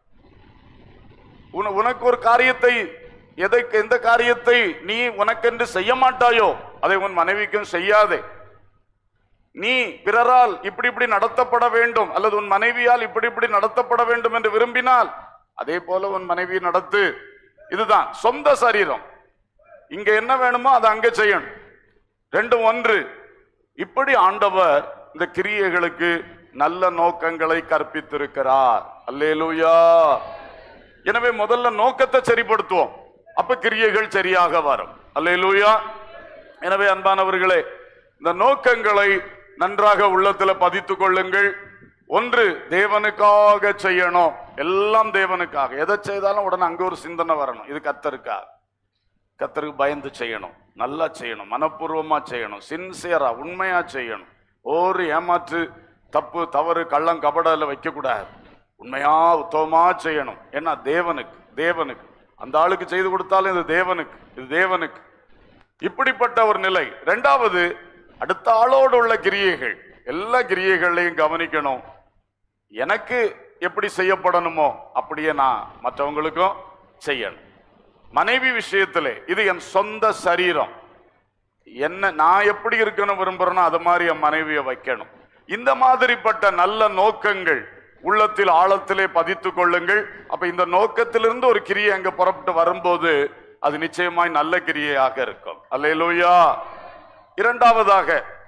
உன- உனக்கு ஒரு காரியத்தை எதை எந்த காரியத்தை நீ உனக்கென்று செய்ய மாட்டாயோ அதை உன் மனைவிக்கும் செய்யாதே நீ பிறரால் இப்படி இப்படி நடத்தப்பட வேண்டும் அல்லது உன் மனைவியால் இப்படி இப்படி நடத்தப்பட வேண்டும் என்று விரும்பினால் அதே போல உன் மனைவி நடத்து இதுதான் சொந்த சரீரம் இங்க என்ன வேணுமோ அதை அங்க செய்யணும் ரெண்டும் ஒன்று இப்படி ஆண்டவர் இந்த கிரியைகளுக்கு நல்ல நோக்கங்களை கற்பித்திருக்கிறார் அல்லேலூயா எனவே முதல்ல நோக்கத்தை சரிப்படுத்துவோம் அப்ப கிரியைகள் சரியாக வரும் அல்லேலூயா எனவே அன்பானவர்களே இந்த நோக்கங்களை நன்றாக உள்ளத்துல பதித்துக் கொள்ளுங்கள் ஒன்று தேவனுக்காக செய்யணும் எல்லாம் தேவனுக்காக எதை செய்தாலும் உடனே அங்க ஒரு சிந்தனை வரணும் இது கத்தருக்காக கத்தருக்கு பயந்து செய்யணும் நல்லா செய்யணும் மனப்பூர்வமா செய்யணும் சின்சியரா உண்மையா செய்யணும் ஒரு ஏமாற்று தப்பு தவறு கள்ளம் கபடல வைக்க கூடாது உண்மையா உத்தமமா செய்யணும் ஏன்னா தேவனுக்கு தேவனுக்கு அந்த ஆளுக்கு செய்து கொடுத்தாலும் இது தேவனுக்கு இது தேவனுக்கு இப்படிப்பட்ட ஒரு நிலை ரெண்டாவது அடுத்த ஆளோடு உள்ள கிரியைகள் எல்லா கிரியைகளையும் கவனிக்கணும் எனக்கு எப்படி செய்யப்படணுமோ அப்படியே நான் மற்றவங்களுக்கும் செய்யணும் மனைவி விஷயத்திலே இது என் சொந்த சரீரம் என்ன நான் எப்படி இருக்கணும் விரும்புறேனோ அது மாதிரி என் மனைவியை வைக்கணும் இந்த மாதிரிப்பட்ட நல்ல நோக்கங்கள் உள்ளத்தில் ஆழத்திலே பதித்துக் கொள்ளுங்கள் அப்ப இந்த நோக்கத்திலிருந்து ஒரு கிரியை அங்க புறப்பட்டு வரும்போது அது நிச்சயமாய் நல்ல கிரியையாக இருக்கும் அல்லேலூயா இரண்டாவதாக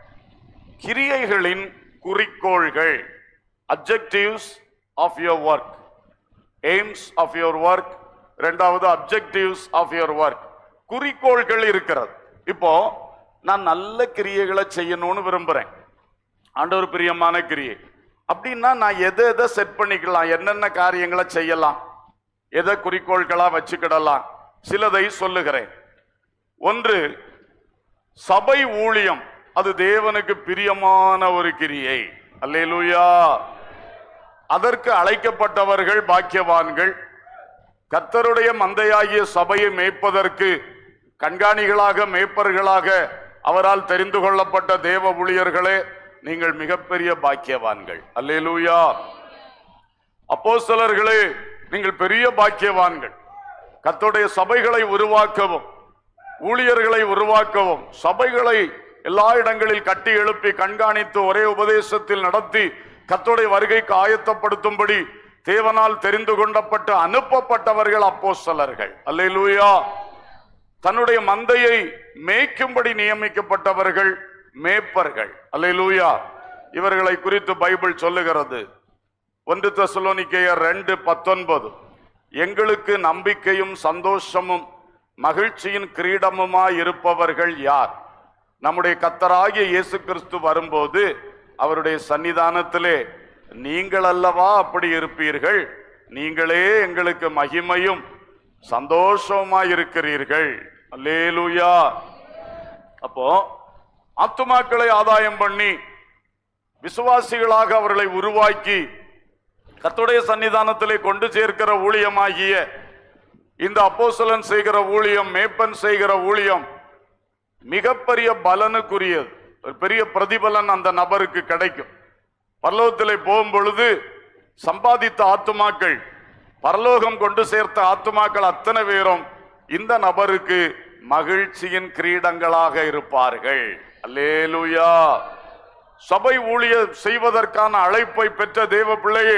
கிரியைகளின் குறிக்கோள்கள் objectives of your work aims of your work ரெண்டாவது அப்ஜெக்டிவ்ஸ் ஆஃப் யுவர் ஒர்க் குறிக்கோள்கள் இருக்கிறது இப்போ நான் நல்ல கிரியைகளை செய்யணும்னு விரும்புறேன் ஆண்டவர் பிரியமான கிரியை அப்படின்னா நான் எதை எதை செட் பண்ணிக்கலாம் என்னென்ன காரியங்களை செய்யலாம் எதை குறிக்கோள்களா வச்சுக்கிடலாம் சிலதை சொல்லுகிறேன் ஒன்று சபை ஊழியம் அது தேவனுக்கு பிரியமான ஒரு கிரியை அல்லேலூயா அதற்கு அழைக்கப்பட்டவர்கள் பாக்கியவான்கள் கர்த்தருடைய மந்தையாகிய சபையை மேய்ப்பதற்கு கண்காணிகளாக மேய்ப்பர்களாக அவரால் தெரிந்து கொள்ளப்பட்ட தேவ ஊழியர்களே நீங்கள் மிகப்பெரிய பாக்கியவான்கள் அல்லேலூயா அப்போஸ்தலர்களே நீங்கள் பெரிய பாக்கியவான்கள் கர்த்தருடைய சபைகளை உருவாக்கவும் ஊழியர்களை உருவாக்கவும் சபைகளை எல்லா இடங்களில் கட்டி எழுப்பி கண்காணித்து ஒரே உபதேசத்தில் நடத்தி கர்த்தருடைய வருகைக்கு ஆயத்தப்படுத்தும்படி தேவனால் தெரிந்து கொண்டப்பட்டு அனுப்பப்பட்டவர்கள் அப்போஸ்தலர்கள் அல்லேலூயா தன்னுடைய மந்தையை மேய்க்கும்படி நியமிக்கப்பட்டவர்கள் மேய்ப்பர்கள் அல்லேலூயா இவர்களை குறித்து பைபிள் சொல்லுகிறது ஒன்று தெசலோனிக்கேயர் ரெண்டு பத்தொன்பது எங்களுக்கு நம்பிக்கையும் சந்தோஷமும் மகிழ்ச்சியின் கிரீடமுமாய் இருப்பவர்கள் யார் நம்முடைய கத்தராகிய இயேசு கிறிஸ்து வரும்போது அவருடைய சன்னிதானத்திலே நீங்கள் அல்லவா அப்படி இருப்பீர்கள் நீங்களே எங்களுக்கு மகிமையும் சந்தோஷமாய் இருக்கிறீர்கள் அல்லேலூயா அப்போ ஆத்துமாக்களை ஆதாயம் பண்ணி விசுவாசிகளாக அவர்களை உருவாக்கி கர்த்தருடைய சன்னிதானத்திலே கொண்டு சேர்க்கிற ஊழியமாகிய இந்த அப்போஸ்தலன் செய்கிற ஊழியம் மேப்பன் செய்கிற ஊழியம் மிகப்பெரிய பலனுக்குரியது ஒரு பெரிய பிரதிபலன் அந்த நபருக்கு கிடைக்கும் பரலோகத்திலே போகும் பொழுது சம்பாதித்த ஆத்துமாக்கள் பரலோகம் கொண்டு சேர்த்த ஆத்துமாக்கள் அத்தனை பேரும் இந்த நபருக்கு மகிழ்ச்சியின் கிரீடங்களாக இருப்பார்கள் அல்லேலூயா சபை ஊழியர் செய்வதற்கான அழைப்பை பெற்ற தேவ பிள்ளையே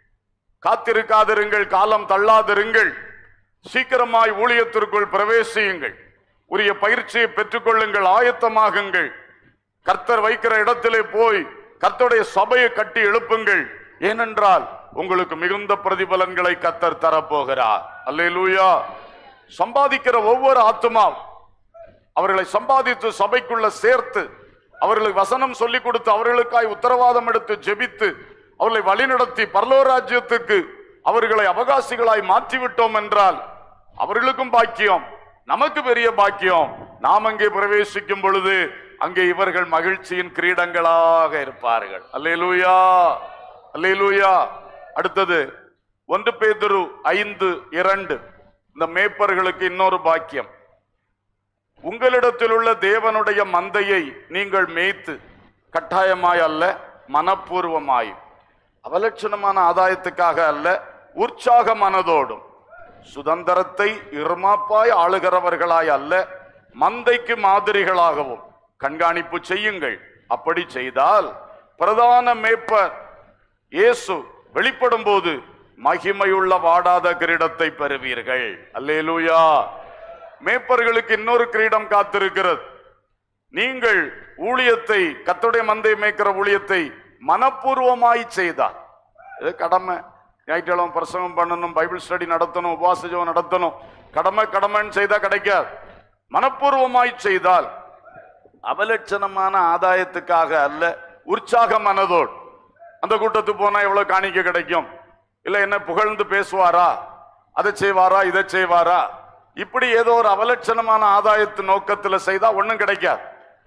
காத்திருக்காதிருங்கள் காலம் தள்ளாதிருங்கள் சீக்கிரமாய் ஊழியத்திற்குள் பிரவேசியுங்கள் உரிய பயிற்சியை பெற்றுக்கொள்ளுங்கள் ஆயத்தமாகுங்கள் கர்த்தர் வைக்கிற இடத்திலே போய் கர்த்தருடைய சபையை கட்டி எழுப்புங்கள் ஏனென்றால் உங்களுக்கு மிகுந்த பிரதிபலன்களை கர்த்தர் தரப்போகிறார் அல்லேலூயா சம்பாதிக்கிற ஒவ்வொரு ஆத்துமா அவர்களை சம்பாதித்து சபைக்குள்ள சேர்த்து அவர்களுக்கு வசனம் சொல்லிக் கொடுத்து அவர்களுக்காய் உத்தரவாதம் எடுத்து ஜெபித்து அவர்களை வழிநடத்தி பரலோராஜ்யத்துக்கு அவர்களை அவகாசிகளாய் மாற்றிவிட்டோம் என்றால் அவர்களுக்கும் பாக்கியம் நமக்கு பெரிய பாக்கியம் நாம் அங்கே பிரவேசிக்கும் பொழுது அங்கே இவர்கள் மகிழ்ச்சியின் கிரீடங்களாக இருப்பார்கள் அல்லேலூயா அல்லேலூயா அடுத்தது ஒன்று பேதுரு ஐந்து இரண்டு இந்த மேய்ப்பர்களுக்கு இன்னொரு பாக்கியம் உங்களிடத்தில் உள்ள தேவனுடைய மந்தையை நீங்கள் மேய்த்து கட்டாயமாய் அல்ல மனப்பூர்வமாய் அவலட்சணமான ஆதாயத்துக்காக அல்ல உற்சாக மனதோடும் சுதந்திரத்தை இருமாப்பாய் ஆளுகிறவர்களாய் அல்ல மந்தைக்கு மாதிரிகளாகவும் கண்காணிப்பு செய்யுங்கள் அப்படி செய்தால் பிரதான மேய்ப்பர் இயேசு வெளிப்படும் போது மகிமையுள்ள வாடாத கிரீடத்தை பெறுவீர்கள் அல்லேலூயா மேய்ப்பர்களுக்கு இன்னொரு கிரீடம் காத்திருக்கிறது நீங்கள் ஊழியத்தை கத்துடைய மந்தை மேய்க்கிற ஊழியத்தை மனப்பூர்வமாய் செய்தால் இது கடமை ஞாயிற்றுக்கிழமை பிரசங்கம் பண்ணணும் பைபிள் ஸ்டடி நடத்தணும் உபவாச ஜெபம் நடத்தணும் கடமை கடமைன்னு செய்தா கிடைக்காது மனப்பூர்வமாய் செய்தால் அவலட்சணமான ஆதாயத்துக்காக அல்ல உற்சாக மனதோடு அந்த கூட்டத்துக்கு போனா எவ்வளவு காணிக்க கிடைக்கும் இல்ல என்ன புகழ்ந்து பேசுவாரா அதை செய்வாரா இதை செய்வாரா இப்படி ஏதோ ஒரு அவலட்சணமான ஆதாயத்து நோக்கத்துல செய்தா ஒண்ணும் கிடைக்காது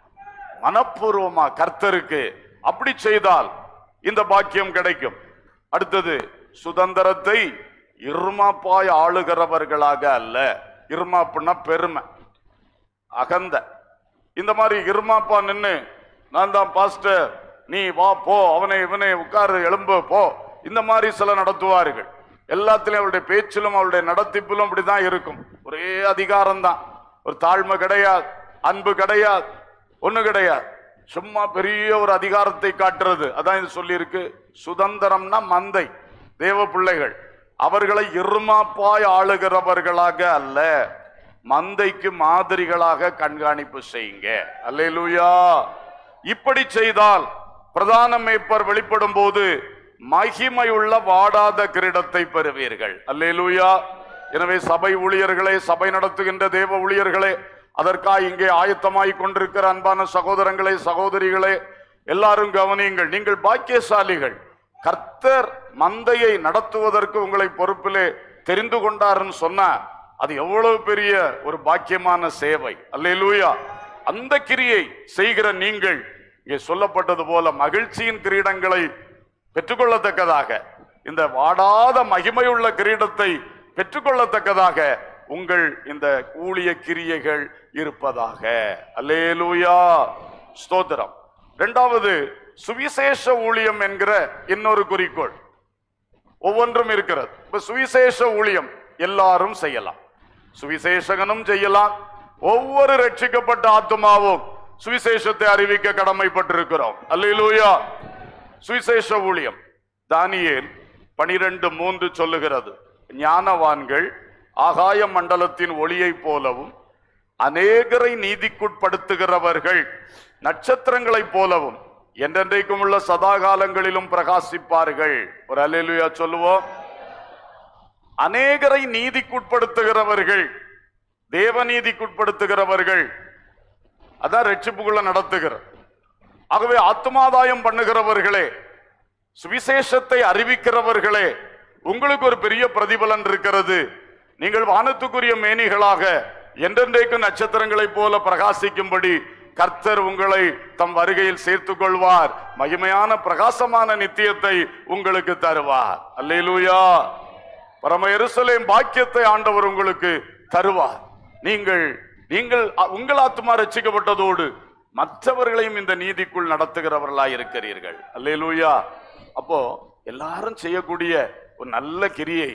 மனப்பூர்வமா கர்த்தருக்கு அப்படி செய்தால் இந்த பாக்கியம் கிடைக்கும் அடுத்தது சுதந்திரத்தை இருமாப்பாய் ஆளுகிறவர்களாக அல்ல இருமாப்புன்னா பெருமை அகந்த இந்த மாதிரி இருமாப்பா நின்னு நான் தான் பாஸ்டர் நீ வா போ அவனை இவனை உட்காரு எழும்பு போ இந்த மாதிரி சில நடத்துவார்கள் எல்லாத்திலும் அவருடைய பேச்சிலும் அவருடைய நடத்திப்பிலும் அப்படிதான் இருக்கும் ஒரே அதிகாரம் தான் ஒரு தாழ்மை கிடையாது அன்பு கிடையாது ஒண்ணு கிடையாது சும்மா பெரிய ஒரு அதிகாரத்தை காட்டுறது அதான் இது சொல்லியிருக்கு சுதந்திரம்னா மந்தை தேவ பிள்ளைகள் அவர்களை இருமாப்பாய் ஆளுகிறவர்களாக அல்ல மந்தைக்கு மாதிரிகளாக கண்காணிப்பு செய்யுங்க அல்லேலூயா இப்படி செய்தால் பிரதான மேய்ப்பர் வெளிப்படும் போது மகிமையுள்ள வாடாத கிரீடத்தை பெறுவீர்கள் அல்லேலூயா எனவே சபை ஊழியர்களே சபை நடத்துகின்ற தேவ ஊழியர்களே அதற்காக இங்கே ஆயத்தமாய் கொண்டிருக்கிற அன்பான சகோதரங்களே சகோதரிகளே எல்லாரும் கவனியுங்கள் நீங்கள் பாக்கியசாலிகள் கர்த்தர் மந்தையை நடத்துவதற்கு உங்களை பொறுப்பிலே தெரிந்து கொண்டாருன்னு சொன்னா அது எவ்வளவு பெரிய ஒரு பாக்கியமான சேவை அல்லேலூயா அந்த கிரியை செய்கிற நீங்கள் இங்கே சொல்லப்பட்டது போல மகிழ்ச்சியின் கிரீடங்களை பெற்றுக்கொள்ளத்தக்கதாக இந்த வாடாத மகிமையுள்ள கிரீடத்தை பெற்றுக்கொள்ளத்தக்கதாக உங்கள் இந்த ஊழிய கிரியைகள் இருப்பதாக அல்லேலூயா ஸ்தோத்திரம் இரண்டாவது சுவிசேஷ ஊழியம் என்கிற இன்னொரு குறிக்கோள் ஒவ்வொன்றும் இருக்கிறது இப்ப சுவிசேஷ ஊழியம் எல்லாரும் செய்யலாம் சுவிசேஷகனும் செய்யலாம் ஒவ்வொரு ரட்சிக்கப்பட்ட ஆத்மாவும் சுவிசேஷத்தை அறிவிக்க கடமைப்பட்டிருக்கிறோம் அல்லேலூயா சுவிசேஷ ஊழியம் தானியேல் பனிரெண்டு மூன்று சொல்லுகிறது ஞானவான்கள் ஆகாய மண்டலத்தின் ஒளியைப் போலவும் அநேகரை நீதிக்குட்படுத்துகிறவர்கள் நட்சத்திரங்களைப் போலவும் என்றென்றைக்கும் உள்ள சதாகாலங்களிலும் பிரகாசிப்பார்கள் ஒரு அல்லேலூயா சொல்லுவோம் அநேகரை நீதிக்குட்படுத்துகிறவர்கள் தேவநீதிக்குட்படுத்துகிறவர்கள் அதான் ரட்சிப்புக்குள்ள நடத்துகிற ஆகவே ஆத்மாதாயம் பண்ணுகிறவர்களே சுவிசேஷத்தை அறிவிக்கிறவர்களே உங்களுக்கு ஒரு பெரிய பிரதிபலன் இருக்கிறது நீங்கள் வானத்துக்குரிய மேனிகளாக என்றென்றைக்கும் நட்சத்திரங்களைப் போல பிரகாசிக்கும்படி கர்த்தர் உங்களை தம் வருகையில் சேர்த்துக் கொள்வார் மகிமையான பிரகாசமான நித்தியத்தை உங்களுக்கு தருவார் அல்லேலூயா பரம எருசலேம் பாக்கியத்தை ஆண்டவர் உங்களுக்கு தருவார் நீங்கள் நீங்கள் அ- உங்கள் ஆத்மா ரட்சிக்கப்பட்டதோடு மற்றவர்களையும் இந்த நீதிக்குள் நடத்துகிறவர்களாய் இருக்கிறீர்கள் அல்லேலூயா அப்போ எல்லாரும் செய்யக்கூடிய ஒரு நல்ல கிரியை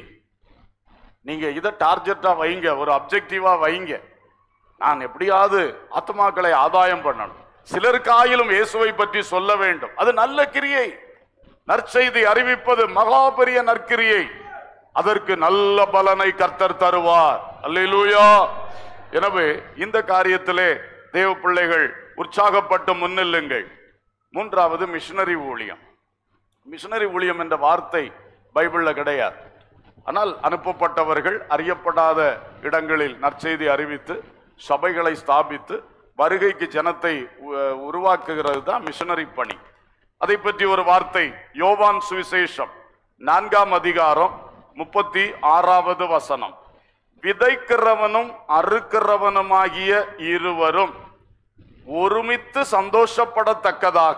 நீங்க இதை டார்கெட்டா வைங்க ஒரு அப்ஜெக்டிவா வைங்க நான் எப்படியாவது ஆத்மாக்களை ஆதாயம் பண்ணணும் சிலருக்காயிலும் இயேசுவை பற்றி சொல்ல வேண்டும் அது நல்ல கிரியை நற்செய்தி அறிவிப்பது மகா பெரிய நற்கிரியை அதற்கு நல்ல பலனை கர்த்தர் தருவார் அல்லேலூயா எனவே இந்த காரியத்திலே தேவ பிள்ளைகள் உற்சாகப்பட்டு முன்னில்லுங்கள் மூன்றாவது மிஷனரி ஊழியம் மிஷனரி ஊழியம் என்ற வார்த்தை பைபிள்ல கிடையாது ஆனால் அனுப்பப்பட்டவர்கள் அறியப்படாத இடங்களில் நற்செய்தி அறிவித்து சபைகளை ஸ்தாபித்து வருகைக்கு ஜனத்தை உ- உருவாக்குகிறது தான் மிஷனரி பணி அதை பற்றி ஒரு வார்த்தை யோவான் சுவிசேஷம் நான்காம் அதிகாரம் முப்பத்தி ஆறாவது வசனம் விதைக்கிறவனும் அறுக்கிறவனுமாகிய இருவரும் ஒருமித்து சந்தோஷப்படத்தக்கதாக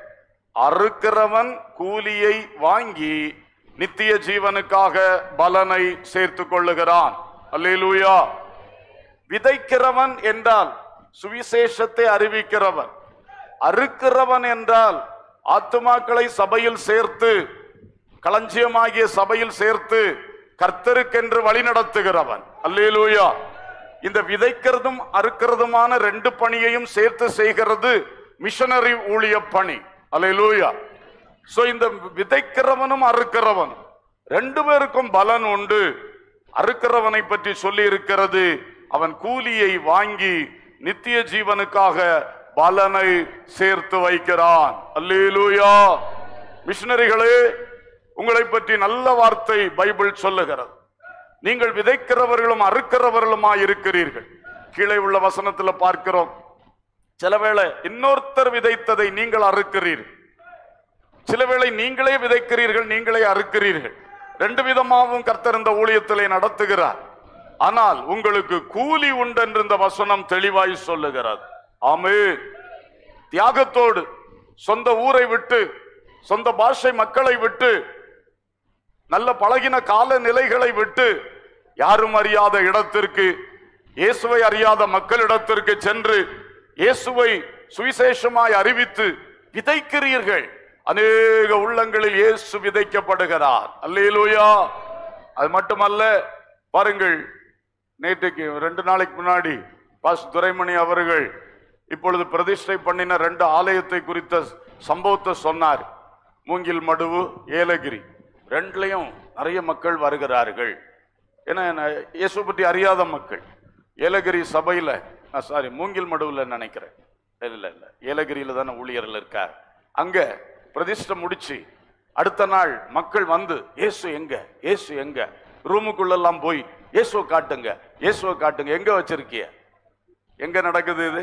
அறுக்கிறவன் கூலியை வாங்கி நித்திய ஜீவனுக்காக பலனை சேர்த்துக் கொள்ளுகிறான் அல்லேலூயா விதைக்கிறவன் என்றால் சுவிசேஷத்தை அறிவிக்கிறவன் அறுக்கிறவன் என்றால் ஆத்துமாக்களை சபையில் சேர்த்து களஞ்சியமாகிய சபையில் சேர்த்து கர்த்தருக்கென்று வழி நடத்துகிறவன் அல்லேலூயா இந்த விதைக்கிறதும் அறுக்கிறதுமான ரெண்டு பணியையும் சேர்த்து செய்கிறது மிஷனரி ஊழிய பணி அல்லேலூயா சோ இந்த விதைக்கிறவனும் அறுக்கிறவன் ரெண்டு பேருக்கும் பலன் உண்டு அறுக்கிறவனை பற்றி சொல்லி இருக்கிறது அவன் கூலியை வாங்கி நித்திய ஜீவனுக்காக பலனை சேர்த்து வைக்கிறான் அல்லேலூயா மிஷனரிகளே உங்களை பற்றி நல்ல வார்த்தை பைபிள் சொல்லுகிறது நீங்கள் விதைக்கிறவர்களும் அறுக்கிறவர்களுமாய் இருக்கிறீர்கள் கீழே உள்ள வசனத்துல பார்க்கிறோம் சில வேளை இன்னொருத்தர் விதைத்ததை நீங்கள் அறுக்கிறீர்கள் சில வேளை நீங்களே விதைக்கிறீர்கள் நீங்களே அறுக்கிறீர்கள் ரெண்டு விதமாகவும் கர்த்தர் இந்த ஊழியத்திலே நடத்துகிறார் ஆனால் உங்களுக்கு கூலி உண்டு என்று இந்த வசனம் தெளிவாய் சொல்லுகிறது ஆமே தியாகத்தோடு சொந்த ஊரை விட்டு சொந்த பாஷை மக்களை விட்டு நல்ல பழகின கால நிலைகளை விட்டு யாரும் அறியாத இடத்திற்கு இயேசுவை அறியாத மக்களிடத்திற்கு சென்று இயேசுவை சுவிசேஷமாய் அறிவித்து விதைக்கிறீர்கள் அநேக உள்ளங்களில் இயேசு விதைக்கப்படுகிறார் அல்லேலூயா அது மட்டுமல்ல பாருங்கள் நேற்றுக்கு ரெண்டு நாளைக்கு முன்னாடி பாஸ் துரைமணி அவர்கள் இப்பொழுது பிரதிஷ்டை பண்ணின ரெண்டு ஆலயத்தை குறித்த சம்பவத்தை சொன்னார் மூங்கில் மடுவு ஏலகிரி ரெண்டுலயும் நிறைய மக்கள் வருகிறார்கள் ஏன்னா நான் இயேசு பற்றி அறியாத மக்கள் ஏலகிரி சபையில சாரி மூங்கில் மடுவுல நினைக்கிறேன் இல்ல இல்ல ஏலகிரியில தானே ஊழியர்கள் இருக்கார் அங்க பிரதிஷ்டை முடிச்சு அடுத்த நாள் மக்கள் வந்து இயேசு எங்க இயேசு எங்க ரூமுக்குள்ளெல்லாம் போய் இயேசுவை காட்டுங்க இயேசுவை காட்டுங்க எங்க வச்சிருக்கிய எங்க நடக்குது இது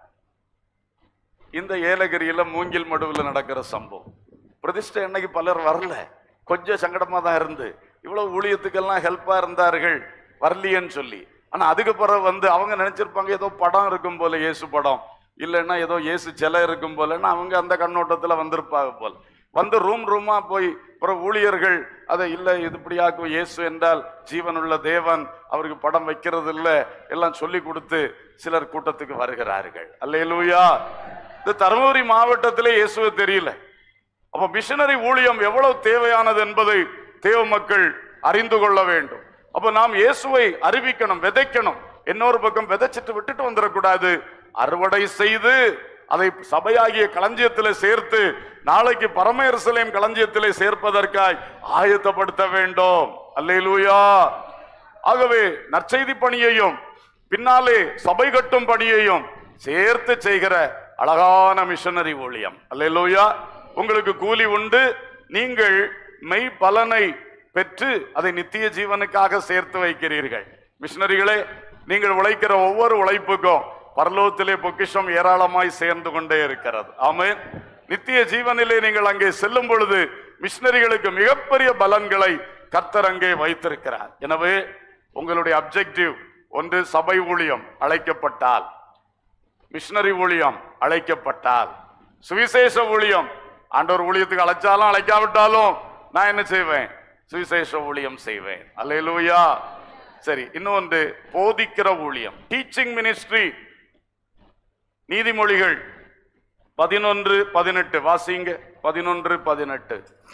இந்த ஏலகிரியில மூங்கில் மடுவுல நடக்கிற சம்பவம் பிரதிஷ்டை அன்னைக்கு பலர் வரல கொஞ்சம் சங்கடமா தான் இருந்து இவ்வளவு ஊழியத்துக்கெல்லாம் ஹெல்ப்பா இருந்தார்கள் வரலையேன்னு சொல்லி ஆனா அதுக்கு பிறகு வந்து அவங்க நினைச்சிருப்பாங்க ஏதோ படம் இருக்கும் போல இயேசு படம் இல்லைன்னா ஏதோ இயேசு சிலை இருக்கும் போலன்னா அவங்க அந்த கண்ணோட்டத்துல வந்திருப்பாங்க போல வந்து ரூம் ரூமா போய் அப்புறம் ஊழியர்கள் அதை இல்லை இது இப்படியாக்கும் இயேசு என்றால் ஜீவனுள்ள தேவன் அவருக்கு படம் வைக்கிறது இல்லை எல்லாம் சொல்லி கொடுத்து சிலர் கூட்டத்துக்கு வருகிறார்கள் அல்லேலூயா இந்த தருமபுரி மாவட்டத்திலே இயேசுவை தெரியல அப்ப மிஷனரி ஊழியம் எவ்வளவு தேவையானது என்பதை தேவ மக்கள் அறிந்து கொள்ள வேண்டும் அப்ப நாம் இயேசுவை அறிவிக்கணும் விதைக்கணும் இன்னொரு பக்கம் விதைச்சிட்டு விட்டுட்டு வந்துடக்கூடாது அறுவடை செய்து அதை சபையாகிய களஞ்சியத்திலே சேர்த்து நாளைக்கு பரம எருசலேம் களஞ்சியத்திலே சேர்ப்பதற்காய் ஆயத்தப்படுத்த வேண்டும் அல்லேலூயா ஆகவே நற்செய்தி பணியையும் பின்னாலே சபை கட்டும் பணியையும் சேர்த்து செய்கிற அழகான மிஷனரி ஊழியம் அல்லேலூயா உங்களுக்கு கூலி உண்டு நீங்கள் மெய் பலனை பெற்று அதை நித்திய ஜீவனுக்காக சேர்த்து வைக்கிறீர்கள் மிஷனரிகளே நீங்கள் உழைக்கிற ஒவ்வொரு உழைப்புக்கும் பரலோகத்திலே பொக்கிஷம் ஏராளமாய் சேர்ந்து கொண்டே இருக்கிறது ஆமென் நித்திய ஜீவனிலே நீங்கள் அங்கே செல்லும் பொழுது மிஷனரிகளுக்கு மிகப்பெரிய பலன்களை கர்த்தர் அங்கே வைத்திருக்கிறார் எனவே உங்களுடைய அப்ஜெக்டிவ் ஒன்று சபை ஊழியம் அழைக்கப்பட்டால் மிஷனரி ஊழியம் அழைக்கப்பட்டால் சுவிசேஷ ஊழியம் ஆண்டவர் ஊழியத்துக்கு அழைச்சாலும் அழைக்காவிட்டாலும் நான் என்ன செய்வேன் சுவிசேஷ ஊழியம் செய்வேன் அல்லேலூயா சரி இன்னொன்று போதிக்கிற ஊழியம் டீச்சிங் மினிஸ்ட்ரி நீதிமொழிகள் பதினொன்று பதினெட்டு வாசிங்க பதினொன்று பதினெட்டு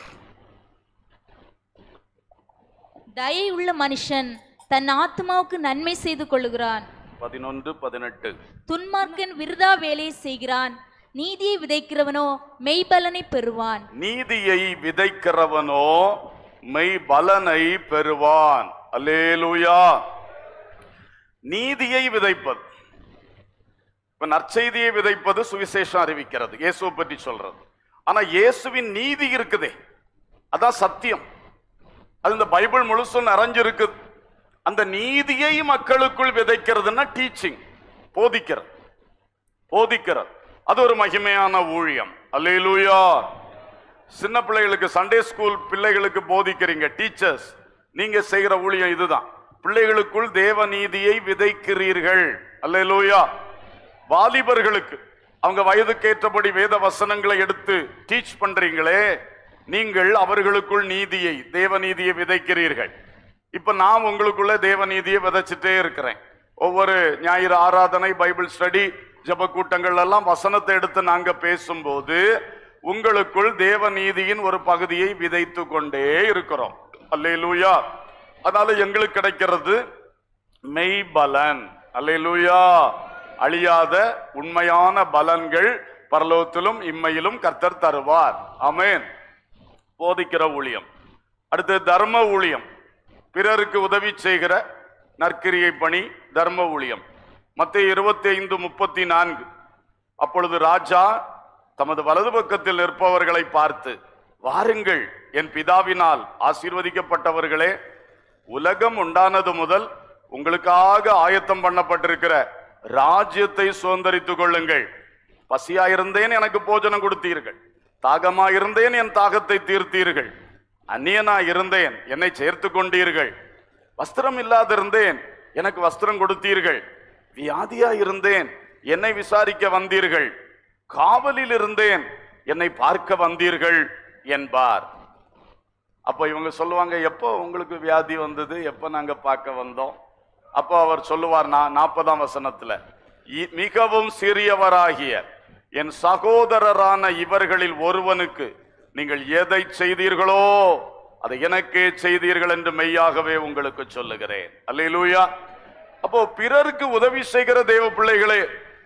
தயை உள்ள மனுஷன் தன் ஆத்மாவுக்கு நன்மை செய்து கொள்ளுகிறான் பதினொன்று பதினெட்டு துன்மார்க்கன் விருதா வேலை செய்கிறான் நீதியை விதைக்கிறவனோ மெய்பலனை பெறுவான் நீதியை விதைக்கிறவனோ மெய் பலனை பெறுவான் அல்லேலூயா நீதியை விதைப்பது இப்ப நற்செய்தியை விதைப்பது சுவிசேஷம் அறிவிக்கிறது இயேசுவை பற்றி சொல்றது ஆனா இயேசுவின் நீதி இருக்குதே அதான் சத்தியம் அது இந்த பைபிள் முழுசும் நிறைஞ்சிருக்குது அந்த நீதியை மக்களுக்குள் விதைக்கிறதுன்னா டீச்சிங் போதிக்கிறது போதிக்கிறது அது ஒரு மகிமையான ஊழியம் அல்லேலூயா சின்ன பிள்ளைகளுக்கு சண்டே ஸ்கூல் பிள்ளைகளுக்கு போதிக்கிறீங்க டீச்சர்ஸ் நீங்க செய்கிற ஊழியம் இதுதான் பிள்ளைகளுக்குள் தேவ நீதியை விதைக்கிறீர்கள் அல்லேலூயா வாலிபர்களுக்கு அவங்க வயதுக்கேற்றபடி வேத வசனங்களை எடுத்து டீச் பண்றீங்களே நீங்கள் அவர்களுக்குள் நீதியை தேவ நீதியை விதைக்கிறீர்கள் இப்ப நான் உங்களுக்குள்ள தேவ நீதியை விதைச்சிட்டே இருக்கிறேன் ஒவ்வொரு ஞாயிறு ஆராதனை பைபிள் ஸ்டடி ஜெப கூட்டங்கள் எல்லாம் வசனத்தை எடுத்து நாங்க பேசும்போது உங்களுக்குள் தேவ நீதியின் ஒரு பகுதியை விதைத்து கொண்டே இருக்கிறோம் அல்லேலூயா அதனால எங்களுக்கு கிடைக்கிறது மெய்பலன் அல்லேலூயா அழியாத உண்மையான பலன்கள் பரலோகத்திலும் இம்மையிலும் கர்த்தர் தருவார் ஆமென் போதிக்கிற ஊழியம் அடுத்து தர்ம ஊழியம் பிறருக்கு உதவி செய்கிற நற்கிரியை பணி தர்ம ஊழியம் மத்திய இருபத்தி ஐந்து முப்பத்தி நான்கு அப்பொழுது ராஜா தமது வலது பக்கத்தில் நிற்பவர்களை பார்த்து வாருங்கள் என் பிதாவினால் ஆசீர்வதிக்கப்பட்டவர்களே உலகம் உண்டானது முதல் உங்களுக்காக ஆயத்தம் பண்ணப்பட்டிருக்கிற ராஜ்யத்தை சுதந்திரித்துக் கொள்ளுங்கள் பசியா இருந்தேன் எனக்கு போஜனம் கொடுத்தீர்கள் தாகமா இருந்தேன் என் தாகத்தை தீர்த்தீர்கள் அந்நியனா இருந்தேன் என்னை சேர்த்து கொண்டீர்கள் வஸ்திரம் இல்லாதிருந்தேன் எனக்கு வஸ்திரம் கொடுத்தீர்கள் வியாதியா இருந்தேன் என்னை விசாரிக்க வந்தீர்கள் காவலில் இருந்தேன் என்னை பார்க்க வந்தீர்கள் என்பார் அப்போ இவங்க சொல்லுவாங்க எப்போ உங்களுக்கு வியாதி வந்தது எப்போ நாங்க பார்க்க வந்தோம் அப்போ அவர் சொல்லுவார் நான் நாற்பதாம் வசனத்துல "இ- மிகவும் சிறியவராகிய என் சகோதரரான இவர்களில் ஒருவனுக்கு நீங்கள் எதை செய்தீர்களோ அதை எனக்கே செய்தீர்கள் என்று மெய்யாகவே உங்களுக்கு சொல்லுகிறேன் அல்லேலூயா அப்போ பிறருக்கு உதவி செய்கிற தேவ பிள்ளைகளே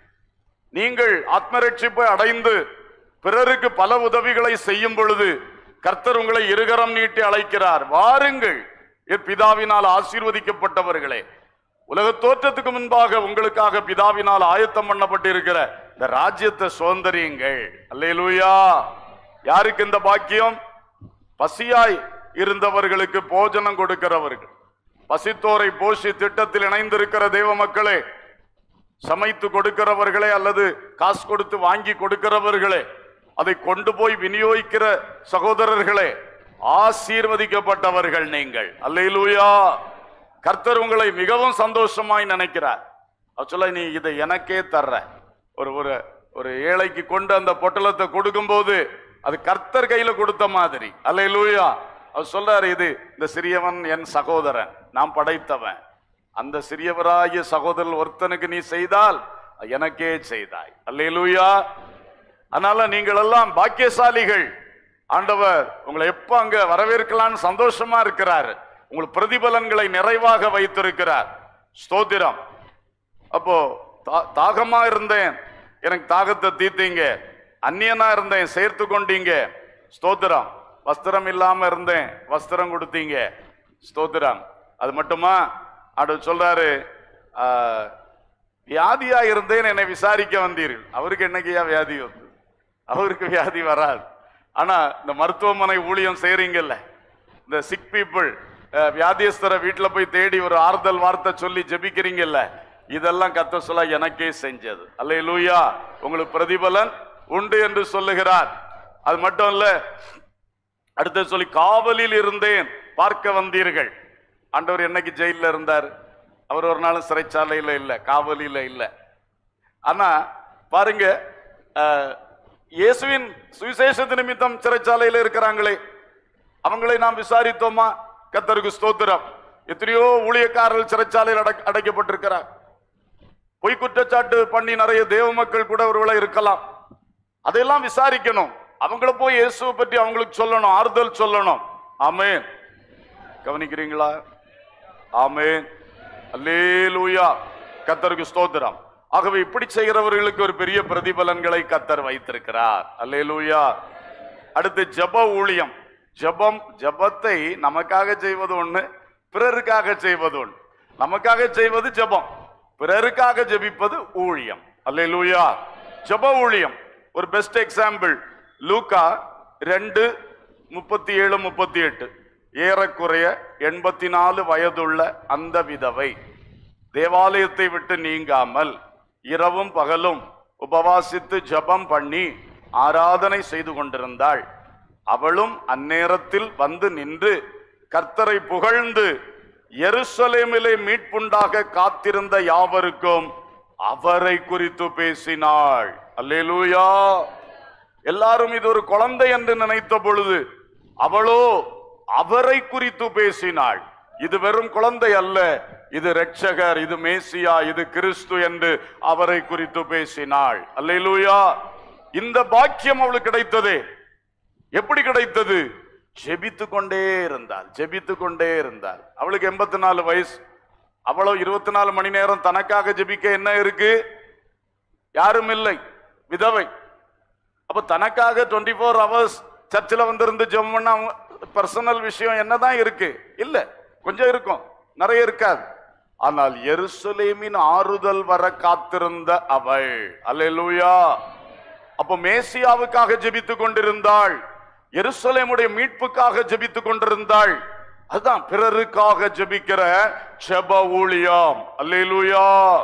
நீங்கள் ஆத்மரட்சிப்பை அடைந்து பிறருக்கு பல உதவிகளை செய்யும் பொழுது கர்த்தர் உங்களை இருகரம் நீட்டி அழைக்கிறார் வாருங்கள் என் பிதாவினால் ஆசீர்வதிக்கப்பட்டவர்களே உலக தோற்றத்துக்கு முன்பாக உங்களுக்காக பிதாவினால் ஆயத்தம் பண்ணப்பட்டிருக்கிற இந்த ராஜ்யத்தை சுதந்திரியுங்கள் அல்லேலூயா யாருக்கு இந்த பாக்கியம் பசியாய் இருந்தவர்களுக்கு போஜனம் கொடுக்கிறவர்கள் பசித்தோரை போஷி திட்டத்தில் இணைந்திருக்கிற தேவ மக்களே சமைத்து கொடுக்கிறவர்களே அல்லது காசு கொடுத்து வாங்கி கொடுக்கிறவர்களே அதை கொண்டு போய் விநியோகிக்கிற சகோதரர்களே ஆசீர்வதிக்கப்பட்டவர்கள் நீங்கள் அல்லேலூயா கர்த்தர் உங்களை மிகவும் சந்தோஷமாய் நினைக்கிறார் அவர் சொல்ல நீ இதை எனக்கே தர்ற ஒரு ஒரு ஒரு ஏழைக்கு கொண்டு அந்த பொட்டலத்தை கொடுக்கும்போது அது கர்த்தர் கையில கொடுத்த மாதிரி அல்லேலூயா அவர் சொல்றாரு இது இந்த சிறியவன் என் சகோதரன் நான் படைத்தவன் அந்த சிறியவராகிய சகோதரர் ஒருத்தனுக்கு நீ செய்தால் எனக்கே செய்தாய் அல்லேலூயா அதனால நீங்கள் எல்லாம் பாக்கியசாலிகள் ஆண்டவர் உங்களை எப்ப அங்க வரவேற்கலாம்னு சந்தோஷமா இருக்கிறார் உங்கள் பிரதிபலன்களை நிறைவாக வைத்திருக்கிறார் ஸ்தோத்திரம் அப்போ தா- தாகமா இருந்தேன் எனக்கு தாகத்தை தீத்தீங்க அந்நியனா இருந்தேன் சேர்த்து கொண்டீங்க ஸ்தோத்திரம் வஸ்திரம் இல்லாம இருந்தேன் வஸ்திரம் கொடுத்தீங்க ஸ்தோத்திரம் அது மட்டுமா அடு சொல்றாரு ஆ, வியாதியா இருந்தேன் என்னை விசாரிக்க வந்தீர்கள் அவருக்கு என்னைக்குயா வியாதி வந்து அவருக்கு வியாதி வராது ஆனா இந்த மருத்துவமனை ஊழியம் செய்றீங்கல்ல இந்த சிக் பீப்புள் வியாதியஸ்தரை வீட்டுல போய் தேடி ஒரு ஆறுதல் வார்த்தை சொல்லி ஜெபிக்கிறீங்கல்ல இதெல்லாம் கத்த சொல்ல எனக்கே செஞ்சது அல்ல லூயா உங்களுக்கு பிரதிபலன் உண்டு என்று சொல்லுகிறார் அது மட்டும் இல்ல அடுத்து சொல்லி காவலில் இருந்தேன் பார்க்க வந்தீர்கள் ஆண்டவர் என்னைக்கு ஜெயில்ல இருந்தார் அவர் ஒரு நாளும் சிறைச்சாலையில இல்ல காவலில இல்ல ஆனா பாருங்க அஹ், இயேசுவின் சுவிசேஷத்து நிமித்தம் சிறைச்சாலையில இருக்கிறாங்களே அவங்களை நாம் விசாரித்தோமா கத்தருக்கு ஸ்தோத்திரம் எத்தனையோ ஊழியக்காரர்கள் சிறைச்சாலையில் அடக் அடைக்கப்பட்டிருக்கிறார் பொய் குற்றச்சாட்டு பண்ணி நிறைய தேவ மக்கள் கூட ஒருவேளை இருக்கலாம் அதையெல்லாம் விசாரிக்கணும் அவங்கள போய் இயேசுவை பற்றி அவங்களுக்கு சொல்லணும் ஆறுதல் சொல்லணும் ஆமென் கவனிக்கிறீங்களா ஆமென் அல்லேலூயா கத்தருக்கு ஸ்தோத்திரம் ஆகவே இப்படி செய்கிறவர்களுக்கு ஒரு பெரிய பிரதிபலன்களை கத்தர் வைத்திருக்கிறார் அல்லேலூயா அடுத்து ஜெப ஊழியம் ஜெபம் ஜெபத்தை நமக்காக செய்வது ஒண்ணு பிறருக்காக செய்வது ஒண்ணு நமக்காக செய்வது ஜெபம் பிறருக்காக ஜெபிப்பது ஊழியம் அல்லேலூயா ஜெப ஊழியம் ஒரு பெஸ்ட் எக்ஸாம்பிள் லூக்கா ரெண்டு முப்பத்தி ஏழு முப்பத்தி எட்டு ஏறக்குறைய எண்பத்தி நாலு வயதுள்ள அந்த விதவை தேவாலயத்தை விட்டு நீங்காமல் இரவும் பகலும் உபவாசித்து ஜெபம் பண்ணி ஆராதனை செய்து கொண்டிருந்தாள் அவளும் அந்நேரத்தில் வந்து நின்று கர்த்தரை புகழ்ந்து எருசலேமிலே மீட்புண்டாக காத்திருந்த யாவருக்கும் அவரை குறித்து பேசினாள் அல்லேலூயா எல்லாரும் இது ஒரு குழந்தை என்று நினைத்த பொழுது அவளோ அவரை குறித்து பேசினாள் இது வெறும் குழந்தை அல்ல இது ரட்சகர் இது மேசியா இது கிறிஸ்து என்று அவரை குறித்து பேசினாள் அல்லேலூயா இந்த பாக்கியம் அவளுக்கு கிடைத்ததே எப்படி கிடைத்தது ஜெபித்து கொண்டே இருந்தாள் ஜெபித்து கொண்டே இருந்தாள் அவளுக்கு எண்பத்தி நாலு வயசு அவ்வளவு இருபத்தி நாலு மணி நேரம் தனக்காக ஜெபிக்க என்ன இருக்கு யாரும் இல்லை விதவை அப்ப தனக்காக டுவெண்ட்டி ஃபோர் ஹவர்ஸ் சர்ச்சில் வந்திருந்து ஜெபம் பண்ண பர்சனல் விஷயம் என்னதான் இருக்கு இல்ல கொஞ்சம் இருக்கும் நிறைய இருக்காது ஆனால் எருசலேமின் ஆறுதல் வர காத்திருந்த அவள் அல்லேலூயா அப்ப மேசியாவுக்காக ஜெபித்துக் கொண்டிருந்தாள் எருசலேமுடைய மீட்புக்காக ஜெபித்துக் கொண்டிருந்தாள் அதுதான் பிறருக்காக ஜெபிக்கிற ஜெப ஊழியம் அல்லேலூயா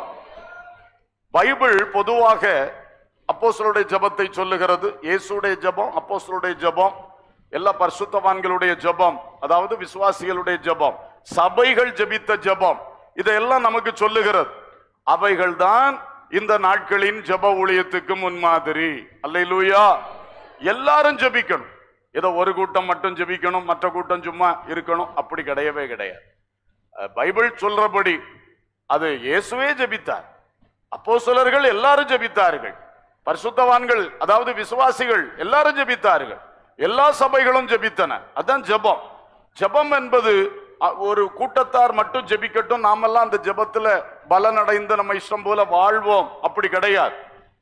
பைபிள் பொதுவாக அப்போஸ்தலருடைய ஜெபத்தை சொல்லுகிறது இயேசுடைய ஜெபம் அப்போஸ்தலருடைய ஜெபம் எல்லா பரிசுத்தவான்களுடைய ஜெபம் அதாவது விசுவாசிகளுடைய ஜெபம் சபைகள் ஜெபித்த ஜெபம் இதெல்லாம் நமக்கு சொல்லுகிறது அவைகள் தான் இந்த நாட்களின் ஜெப ஊழியத்துக்கு முன்மாதிரி அல்லேலூயா எல்லாரும் ஜெபிக்கணும் ஏதோ ஒரு கூட்டம் மட்டும் ஜெபிக்கணும் மற்ற கூட்டம் சும்மா இருக்கணும் அப்படி கிடையவே கிடையாது அஹ் பைபிள் சொல்றபடி அது இயேசுவே ஜெபித்தார் அப்போஸ்தலர்கள் எல்லாரும் ஜெபித்தார்கள் பரிசுத்தவான்கள் அதாவது விசுவாசிகள் எல்லாரும் ஜெபித்தார்கள் எல்லா சபைகளும் ஜெபித்தன அதான் ஜெபம் ஜெபம் என்பது அ, ஒரு கூட்டத்தார் மட்டும் ஜெபிக்கட்டும் நாமெல்லாம் அந்த ஜெபத்துல பலனடைந்து நம்ம இஷ்டம் போல வாழ்வோம் அப்படி கிடையாது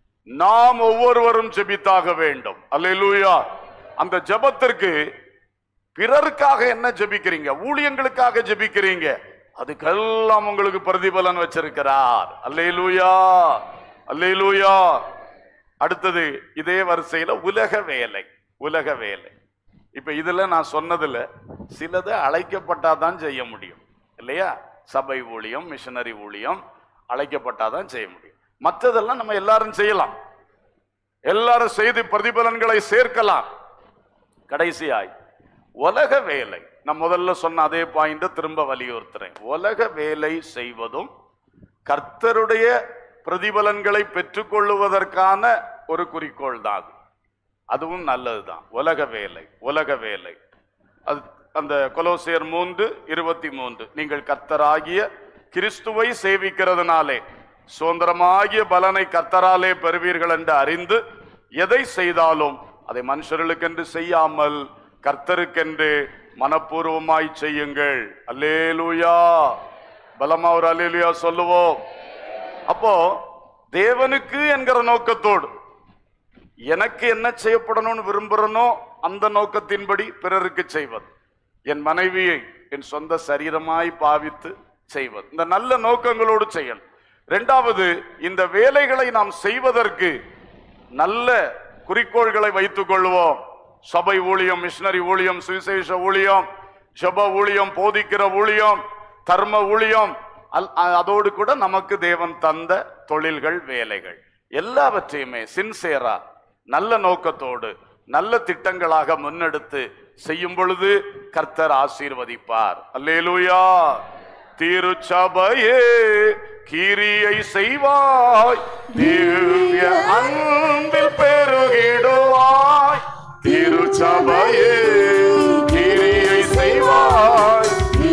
நாம் ஒவ்வொருவரும் ஜெபித்தாக வேண்டும் அல்லேலூயா அந்த ஜெபத்திற்கு பிறருக்காக என்ன ஜெபிக்கிறீங்க ஊழியங்களுக்காக ஜெபிக்கிறீங்க அதுக்கெல்லாம் உங்களுக்கு பிரதிபலன் வச்சிருக்கிறார் அல்லேலூயா அல்லேலூயா அடுத்தது இதே வரிசையில உலக வேலை உலக வேலை இப்ப இதுல நான் சொன்னதுல சிலது அழைக்கப்பட்டாதான் செய்ய முடியும் இல்லையா சபை ஊழியம் மிஷனரி ஊழியம் அழைக்கப்பட்டாதான் செய்ய முடியும் மற்றதெல்லாம் நம்ம எல்லாரும் செய்யலாம் எல்லாரும் செய்து பிரதிபலன்களை சேர்க்கலாம் கடைசியாய் உலக வேலை நான் முதல்ல சொன்ன அதே பாயிண்ட் திரும்ப வலியுறுத்துறேன் உலக வேலை செய்வதும் கர்த்தருடைய பிரதிபலன்களை பெற்றுக்கொள்ளுவதற்கான ஒரு குறிக்கோள் தான் அது. அதுவும் நல்லதுதான் உலக வேலை உலக வேலை அது அந்த கொலோசியர் மூன்று இருபத்தி மூன்று நீங்கள் கர்த்தராகிய கிறிஸ்துவை சேவிக்கிறதுனாலே சுதந்திரமாகிய பலனை கர்த்தராலே பெறுவீர்கள் என்று அறிந்து எதை செய்தாலும் அதை மனுஷர்களுக்கென்று செய்யாமல் கர்த்தருக்கென்று மனப்பூர்வமாய் செய்யுங்கள் அல்லேலூயா பலமா ஒரு அல்லேலூயா சொல்லுவோம் அப்போ தேவனுக்கு என்கிற நோக்கத்தோடு எனக்கு என்ன செய்யப்படணும்னு விரும்புறனோ அந்த நோக்கத்தின்படி பிறருக்கு செய்வது என் மனைவியை என் சொந்த சரீரமாய் பாவித்து செய்வது இந்த நல்ல நோக்கங்களோடு செய்யணும் இரண்டாவது இந்த வேலைகளை நாம் செய்வதற்கு நல்ல குறிக்கோள்களை வைத்துக் கொள்வோம் சபை ஊழியம் மிஷனரி ஊழியம் சுவிசேஷ ஊழியம் ஜெப ஊழியம் போதிக்கிற ஊழியம் தர்ம ஊழியம் அல்- அ- அதோடு கூட நமக்கு தேவன் தந்த தொழில்கள் வேலைகள் எல்லாவற்றையுமே சின்சேரா நல்ல நோக்கத்தோடு நல்ல திட்டங்களாக முன்னெடுத்து செய்யும் பொழுது கர்த்தர் ஆசீர்வதிப்பார் அல்லேலூயா திருச்சபையே கிரியை செய்வாய் திவ்ய அன்பில் பெருகிடுவாய் திருச்சபையே கிரியை செய்வாய்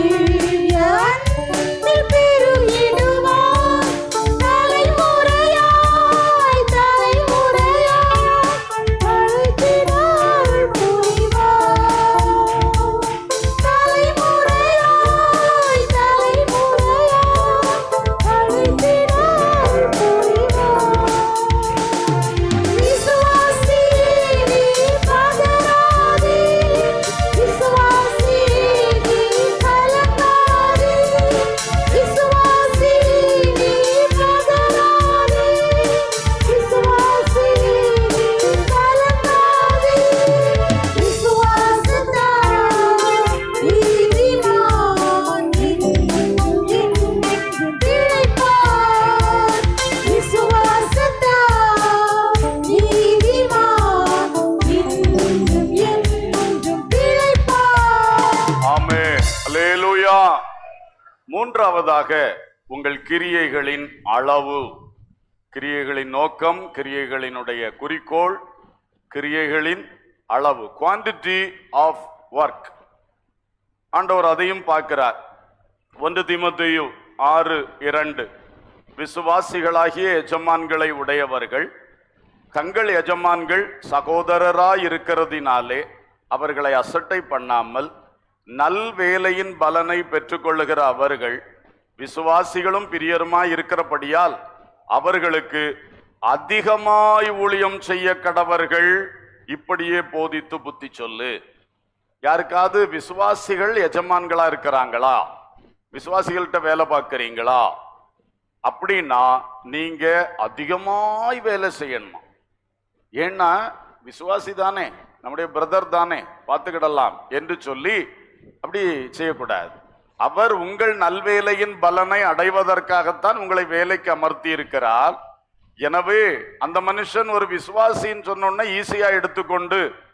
ஆமே அல்லேலூயா மூன்றாவதாக உங்கள் கிரியைகளின் அளவு கிரியைகளின் நோக்கம் கிரியைகளினுடைய குறிக்கோள் கிரியைகளின் அளவு குவாண்டிட்டி ஆஃப் ஒர்க் ஆண்டவர் அதையும் பார்க்கிறார் ஒன்று தீமோத்தேயு ஆறு இரண்டு விசுவாசிகளாகிய எஜமான்களை உடையவர்கள் தங்கள் எஜமான்கள் சகோதரராய் இருக்கிறதினாலே அவர்களை அசட்டை பண்ணாமல் நல் வேலையின் பலனை பெற்றுக்கொள்ளுகிற அவர்கள் விசுவாசிகளும் பிரியருமாய் இருக்கிறபடியால் அவர்களுக்கு அதிகமாய் ஊழியம் செய்ய கடவர்கள் இப்படியே போதித்து புத்தி சொல்லு யாருக்காவது விசுவாசிகள் எஜமான்களா இருக்கிறாங்களா விசுவாசிகள்கிட்ட வேலை பார்க்கறீங்களா அப்படின்னா நீங்க அதிகமாய் வேலை செய்யணுமா ஏன்னா விசுவாசி தானே நம்முடைய பிரதர் தானே பார்த்துக்கிடலாம் என்று சொல்லி அப்படி செய்யக்கூடாது அவர் உங்கள் நல்வேலையின் பலனை அடைவதற்காகத்தான் உங்களை வேலைக்கு அமர்த்தி இருக்கிறார் எனவே அந்த மனுஷன் ஒரு விசுவாசின்னு சொன்னோன்னா ஈஸியா எடுத்துக்கொண்டு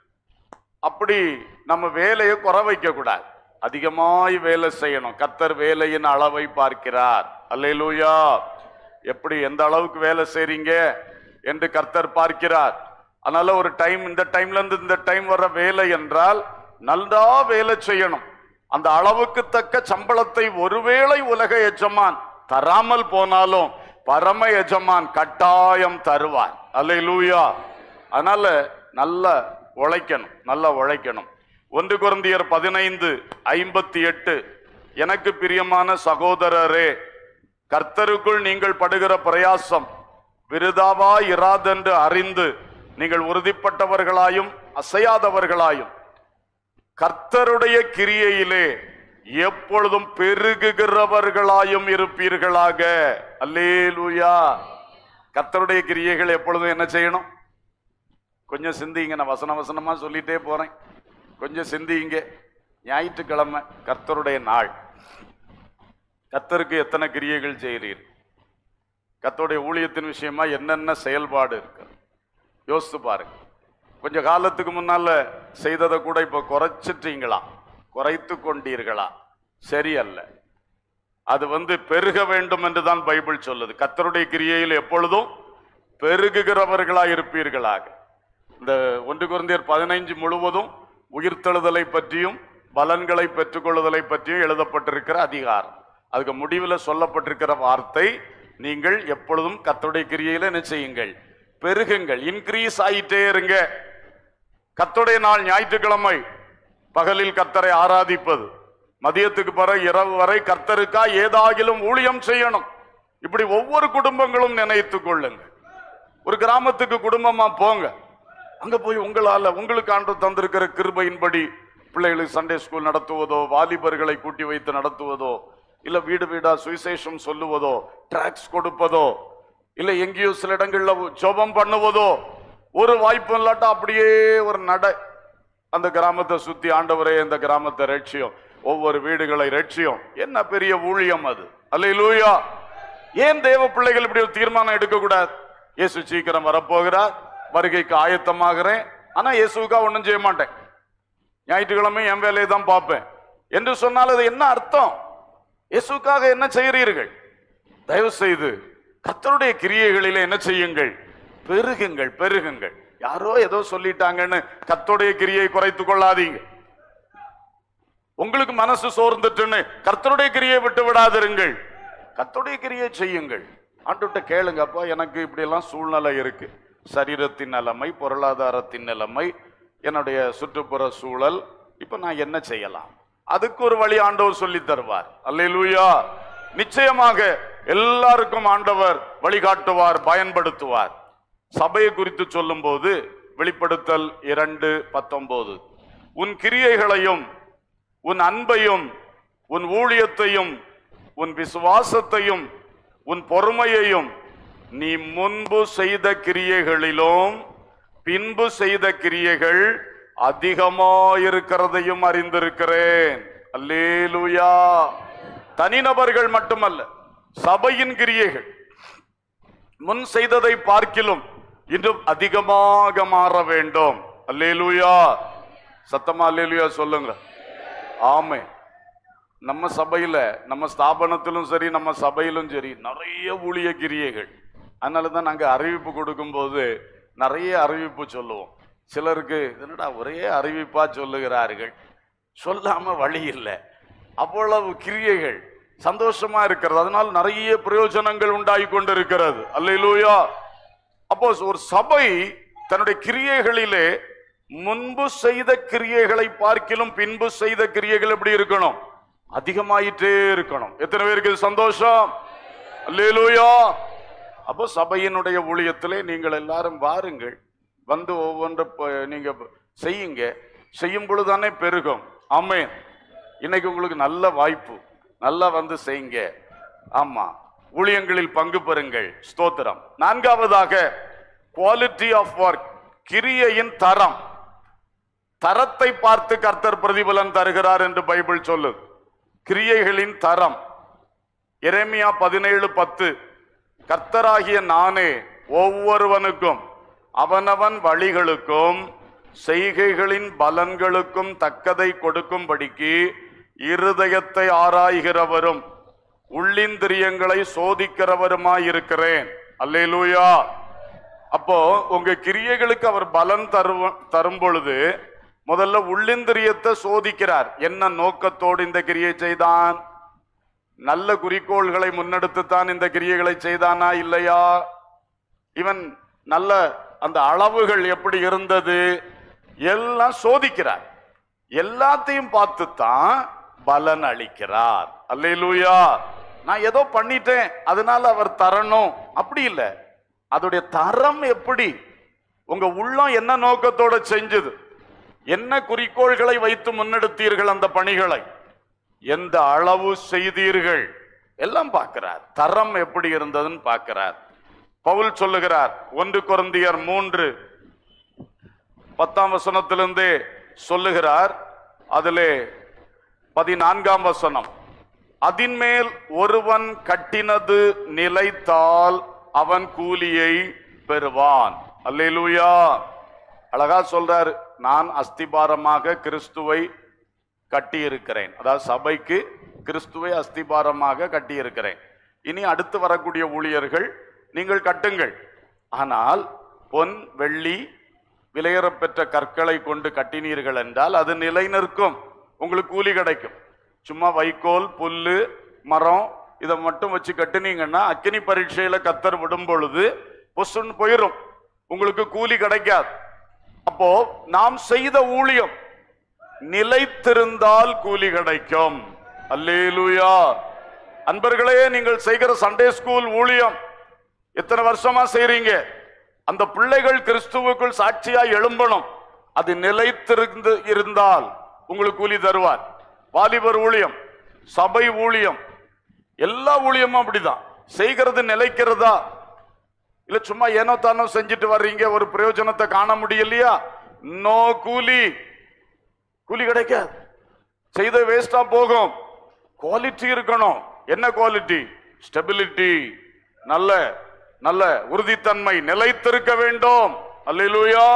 அப்படி நம்ம வேலையை குறை வைக்க கூடாது அதிகமாய் வேலை செய்யணும் கர்த்தர் வேலையின் அளவை பார்க்கிறார் அல்லேலூயா எப்படி எந்த அளவுக்கு வேலை செய்றீங்க என்று கர்த்தர் பார்க்கிறார் அதனால ஒரு டைம் இந்த டைம்ல இருந்து இந்த டைம் வர்ற வேலை என்றால் நல்லா வேலை செய்யணும் அந்த அளவுக்கு தக்க சம்பளத்தை ஒருவேளை உலக எஜமான் தராமல் போனாலும் பரம எஜமான் கட்டாயம் தருவார் அல்லேலூயா அதனால நல்ல உழைக்கணும் நல்லா உழைக்கணும் ஒன்று குருந்தியர் பதினைந்து ஐம்பத்தி எட்டு எனக்கு பிரியமான சகோதரரே கர்த்தருக்குள் நீங்கள் படுகிற பிரயாசம் விருதாவா இராதென்று அறிந்து நீங்கள் உறுதிப்பட்டவர்களாயும் அசையாதவர்களாயும் கர்த்தருடைய கிரியையிலே எப்பொழுதும் பெருகுகிறவர்களாயும் இருப்பீர்களாக அல்லேலூயா கர்த்தருடைய கிரியைகள் எப்பொழுதும் என்ன செய்யணும் கொஞ்சம் சிந்திங்க நான் வசன வசனமா சொல்லிட்டே போறேன் கொஞ்சம் சிந்திங்க ஞாயிற்றுக்கிழமை கர்த்தருடைய நாள் கர்த்தருக்கு எத்தனை கிரியைகள் செய்கிறீர் கர்த்தருடைய ஊழியத்தின் விஷயமா என்னென்ன செயல்பாடு இருக்கு யோசித்து பாருங்க கொஞ்ச காலத்துக்கு முன்னால செய்ததை கூட இப்ப குறைச்சிட்டீங்களா குறைத்து கொண்டீர்களா சரியல்ல அது வந்து பெருக வேண்டும் என்று தான் பைபிள் சொல்லுது கர்த்தருடைய கிரியையில் எப்பொழுதும் பெருகுகிறவர்களாய் இருப்பீர்களாக இந்த ஒன்று குருந்தியர் பதினைஞ்சு முழுவதும் உயிர்த்தெழுதலை பற்றியும் பலன்களை பெற்றுக்கொள்ளுதலை பற்றியும் எழுதப்பட்டிருக்கிற அதிகாரம் அதுக்கு முடிவில் சொல்லப்பட்டிருக்கிற வார்த்தை நீங்கள் எப்பொழுதும் கர்த்தருடைய கிரியையில என்ன செய்யுங்கள் பெருகுங்கள் இன்க்ரீஸ் ஆயிட்டே இருங்க கர்த்தருடைய நாள் ஞாயிற்றுக்கிழமை பகலில் கர்த்தரை ஆராதிப்பது மதியத்துக்கு பிறகு இரவு வரை கர்த்தருக்கா ஏதாகிலும் ஊழியம் செய்யணும் இப்படி ஒவ்வொரு குடும்பங்களும் நினைத்துக் கொள்ளுங்கள் ஒரு கிராமத்துக்கு குடும்பமா போங்க அங்க போய் உங்களால உங்களுக்கு ஆண்டு தந்திருக்கிற கிருபையின்படி பிள்ளைகளுக்கு சண்டே ஸ்கூல் நடத்துவதோ வாலிபர்களை கூட்டி வைத்து நடத்துவதோ இல்ல வீடு வீடா சுவிசேஷம் சொல்லுவதோ டிராக்ஸ் கொடுப்பதோ இல்ல எங்கேயோ சில இடங்கள்ல ஜெபம் பண்ணுவதோ ஒரு வாய்ப்பு இல்லாட்டா அப்படியே ஒரு நடை அந்த கிராமத்தை சுத்தி ஆண்டவரே இந்த கிராமத்தை ரட்சியம் ஒவ்வொரு வீடுகளை ரட்சியம் என்ன பெரிய ஊழியம் அது அல்லேலூயா ஏன் தேவ பிள்ளைகள் இப்படி ஒரு தீர்மானம் எடுக்க கூடாது இயேசு சீக்கிரம் வரப்போகிறார் வருகைக்கு ஆயத்தமாகிறேன் ஆனா இயேசுக்கா ஒண்ணும் செய்ய மாட்டேன் ஞாயிற்றுக்கிழமை என் வேலையை தான் பார்ப்பேன் என்று சொன்னால் அது என்ன அர்த்தம் இயேசுக்காக என்ன செய்கிறீர்கள் தயவு செய்து கர்த்தருடைய கிரியைகளிலே என்ன செய்யுங்கள் பெருகுங்கள் பெருகுங்கள் யாரோ ஏதோ சொல்லிட்டாங்கன்னு கர்த்தருடைய கிரியை குறைத்துக் கொள்ளாதீங்க உங்களுக்கு மனசு சோர்ந்துட்டுன்னு கர்த்தருடைய கிரியை விட்டு விடாதிருங்கள் கர்த்தருடைய கிரியை செய்யுங்கள் ஆண்டுகிட்ட கேளுங்க அப்பா எனக்கு இப்படி எல்லாம் சூழ்நிலை இருக்கு சரீரத்தின் நிலைமை பொருளாதாரத்தின் நிலைமை என்னுடைய சுற்றுப்புற சூழல் இப்ப நான் என்ன செய்யலாம் அதுக்கு ஒரு வழி ஆண்டவர் சொல்லி தருவார் அல்லேலூயா நிச்சயமாக எல்லாருக்கும் ஆண்டவர் வழிகாட்டுவார் பயன்படுத்துவார் சபையை குறித்து சொல்லும்போது வெளிப்படுத்தல் இரண்டு பத்தொன்பது உன் கிரியைகளையும் உன் அன்பையும் உன் ஊழியத்தையும் உன் விசுவாசத்தையும் உன் பொறுமையையும் நீ முன்பு செய்த கிரியைகளிலும் பின்பு செய்த கிரியைகள் அதிகமாயிருக்கிறதையும் அறிந்திருக்கிறேன் அல்லேலூயா தனிநபர்கள் மட்டுமல்ல சபையின் கிரியைகள் முன் செய்ததை பார்க்கிலும் இன்னும் அதிகமாக மாற வேண்டும் அல்லேலூயா சத்தமா அல்லேலூயா சொல்லுங்க ஆமே நம்ம சபையில நம்ம ஸ்தாபனத்திலும் சரி நம்ம சபையிலும் சரி நிறைய ஊழிய கிரியைகள் அதனால தான் நாங்க அறிவிப்பு கொடுக்கும்போது நிறைய அறிவிப்பு சொல்லுவோம் சிலருக்கு என்னடா ஒரே அறிவிப்பா சொல்லுகிறார்கள் சொல்லாம வழி இல்லை அவ்வளவு கிரியைகள் சந்தோஷமா இருக்கிறது அதனால் நிறைய பிரயோஜனங்கள் உண்டாகி கொண்டிருக்கிறது அல்லேலூயா அப்போ ஒரு சபை தன்னுடைய கிரியைகளிலே முன்பு செய்த கிரியைகளை பார்க்கிலும் பின்பு செய்த கிரியைகள் எப்படி இருக்கணும் அதிகமாயிட்டே இருக்கணும் எத்தனை பேருக்கு இது சந்தோஷம் அல்லேலூயா அப்போ சபையினுடைய ஊழியத்திலே நீங்கள் எல்லாரும் வாருங்கள் வந்து ஒவ்வொன்று ப- நீங்க செய்யுங்க செய்யும் பொழுதுதானே பெருகும் ஆமென் இன்னைக்கு உங்களுக்கு நல்ல வாய்ப்பு நல்லா வந்து செய்யுங்க ஆமா ஊழியங்களில் பங்கு பெறுங்கள் ஸ்தோத்திரம் நான்காவதாக குவாலிட்டி ஆஃப் ஒர்க் கிரியையின் தரம் தரத்தை பார்த்து கர்த்தர் பிரதிபலன் தருகிறார் என்று பைபிள் சொல்லு கிரியைகளின் தரம் எரேமியா பதினேழு பத்து கர்த்தராகிய நானே ஒவ்வொருவனுக்கும் அவனவன் வழிகளுக்கும் செய்கைகளின் பலன்களுக்கும் தக்கதை கொடுக்கும்படிக்கு இருதயத்தை ஆராய்கிறவரும் உள்ளிந்திரியங்களை சோதிக்கிறவருமாயிருக்கிறேன் அல்லேலூயா அப்போ உங்க கிரியைகளுக்கு அவர் பலன் தருவ தரும் பொழுது முதல்ல உள்ளிந்திரியத்தை சோதிக்கிறார் என்ன நோக்கத்தோடு இந்த கிரியை செய்தான் நல்ல குறிக்கோள்களை முன்னெடுத்து தான் இந்த கிரியைகளை செய்தானா இல்லையா இவன் நல்ல அந்த அளவுகள் எப்படி இருந்தது எல்லாம் சோதிக்கிறார் எல்லாத்தையும் பார்த்து தான் பலன் அளிக்கிறார் அல்லேலூயா நான் ஏதோ பண்ணிட்டேன் அதனால அவர் தரணும் அப்படி இல்லை அதோடைய தரம் எப்படி உங்க உள்ளம் என்ன நோக்கத்தோட செஞ்சது என்ன குறிக்கோள்களை வைத்து முன்னெடுத்தீர்கள் அந்த பணிகளை எந்த அளவு செய்தீர்கள் எல்லாம் பார்க்கிறார் தரம் எப்படி இருந்ததுன்னு பார்க்கிறார் பவுல் சொல்லுகிறார் ஒன்று கொரிந்தியர் மூன்று பத்தாம் வசனத்திலிருந்தே சொல்லுகிறார் அதிலே பதினான்காம் வசனம் அதின்மேல் ஒருவன் கட்டினது நிலைத்தால் அவன் கூலியை பெறுவான் அல்லேலூயா அழகா சொல்றாரு நான் அஸ்திபாரமாக கிறிஸ்துவை கட்டியிருக்கிறேன் அதாவது சபைக்கு கிறிஸ்துவை அஸ்திபாரமாக கட்டியிருக்கிறேன் இனி அடுத்து வரக்கூடிய ஊழியர்கள் நீங்கள் கட்டுங்கள் ஆனால் பொன் வெள்ளி விலையேறப்பெற்ற கற்களை கொண்டு கட்டினீர்கள் என்றால் அது நிலை நிற்கும் உங்களுக்கு கூலி கிடைக்கும் சும்மா வைக்கோல் புல்லு மரம் இதை மட்டும் வச்சு கட்டுனீங்கன்னா அக்கினி பரீட்சையில கத்தர் விடும் பொழுது பொசுன்னு போயிடும் உங்களுக்கு கூலி கிடைக்காது அப்போ நாம் செய்த ஊழியம் நிலைத்திருந்தால் கூலி கிடைக்கும் அல்லேலூயா அன்பர்களே நீங்கள் செய்கிற சண்டே ஸ்கூல் ஊழியம் எத்தனை வருஷமா செய்றீங்க அந்த பிள்ளைகள் கிறிஸ்துவுக்குள் சாட்சியா எழும்பணும் அது நிலைத்திருந்து இருந்தால் உங்களுக்கு கூலி தருவார் வாலிபர் ஊழியம் சபை ஊழியம் எல்லா ஊழியமும் அப்படிதான் செய்கிறது நிலைக்கிறதா இல்ல சும்மா ஏனோ தானோ செஞ்சுட்டு வர்றீங்க ஒரு பிரயோஜனத்தை காண முடியலையா நோ கூலி கூலி கிடைக்காது செய்த வேஸ்டா போகும் குவாலிட்டி இருக்கணும் என்ன குவாலிட்டி ஸ்டெபிலிட்டி நல்ல நல்ல உறுதித்தன்மை நிலைத்திருக்க வேண்டும் அல்லேலூயா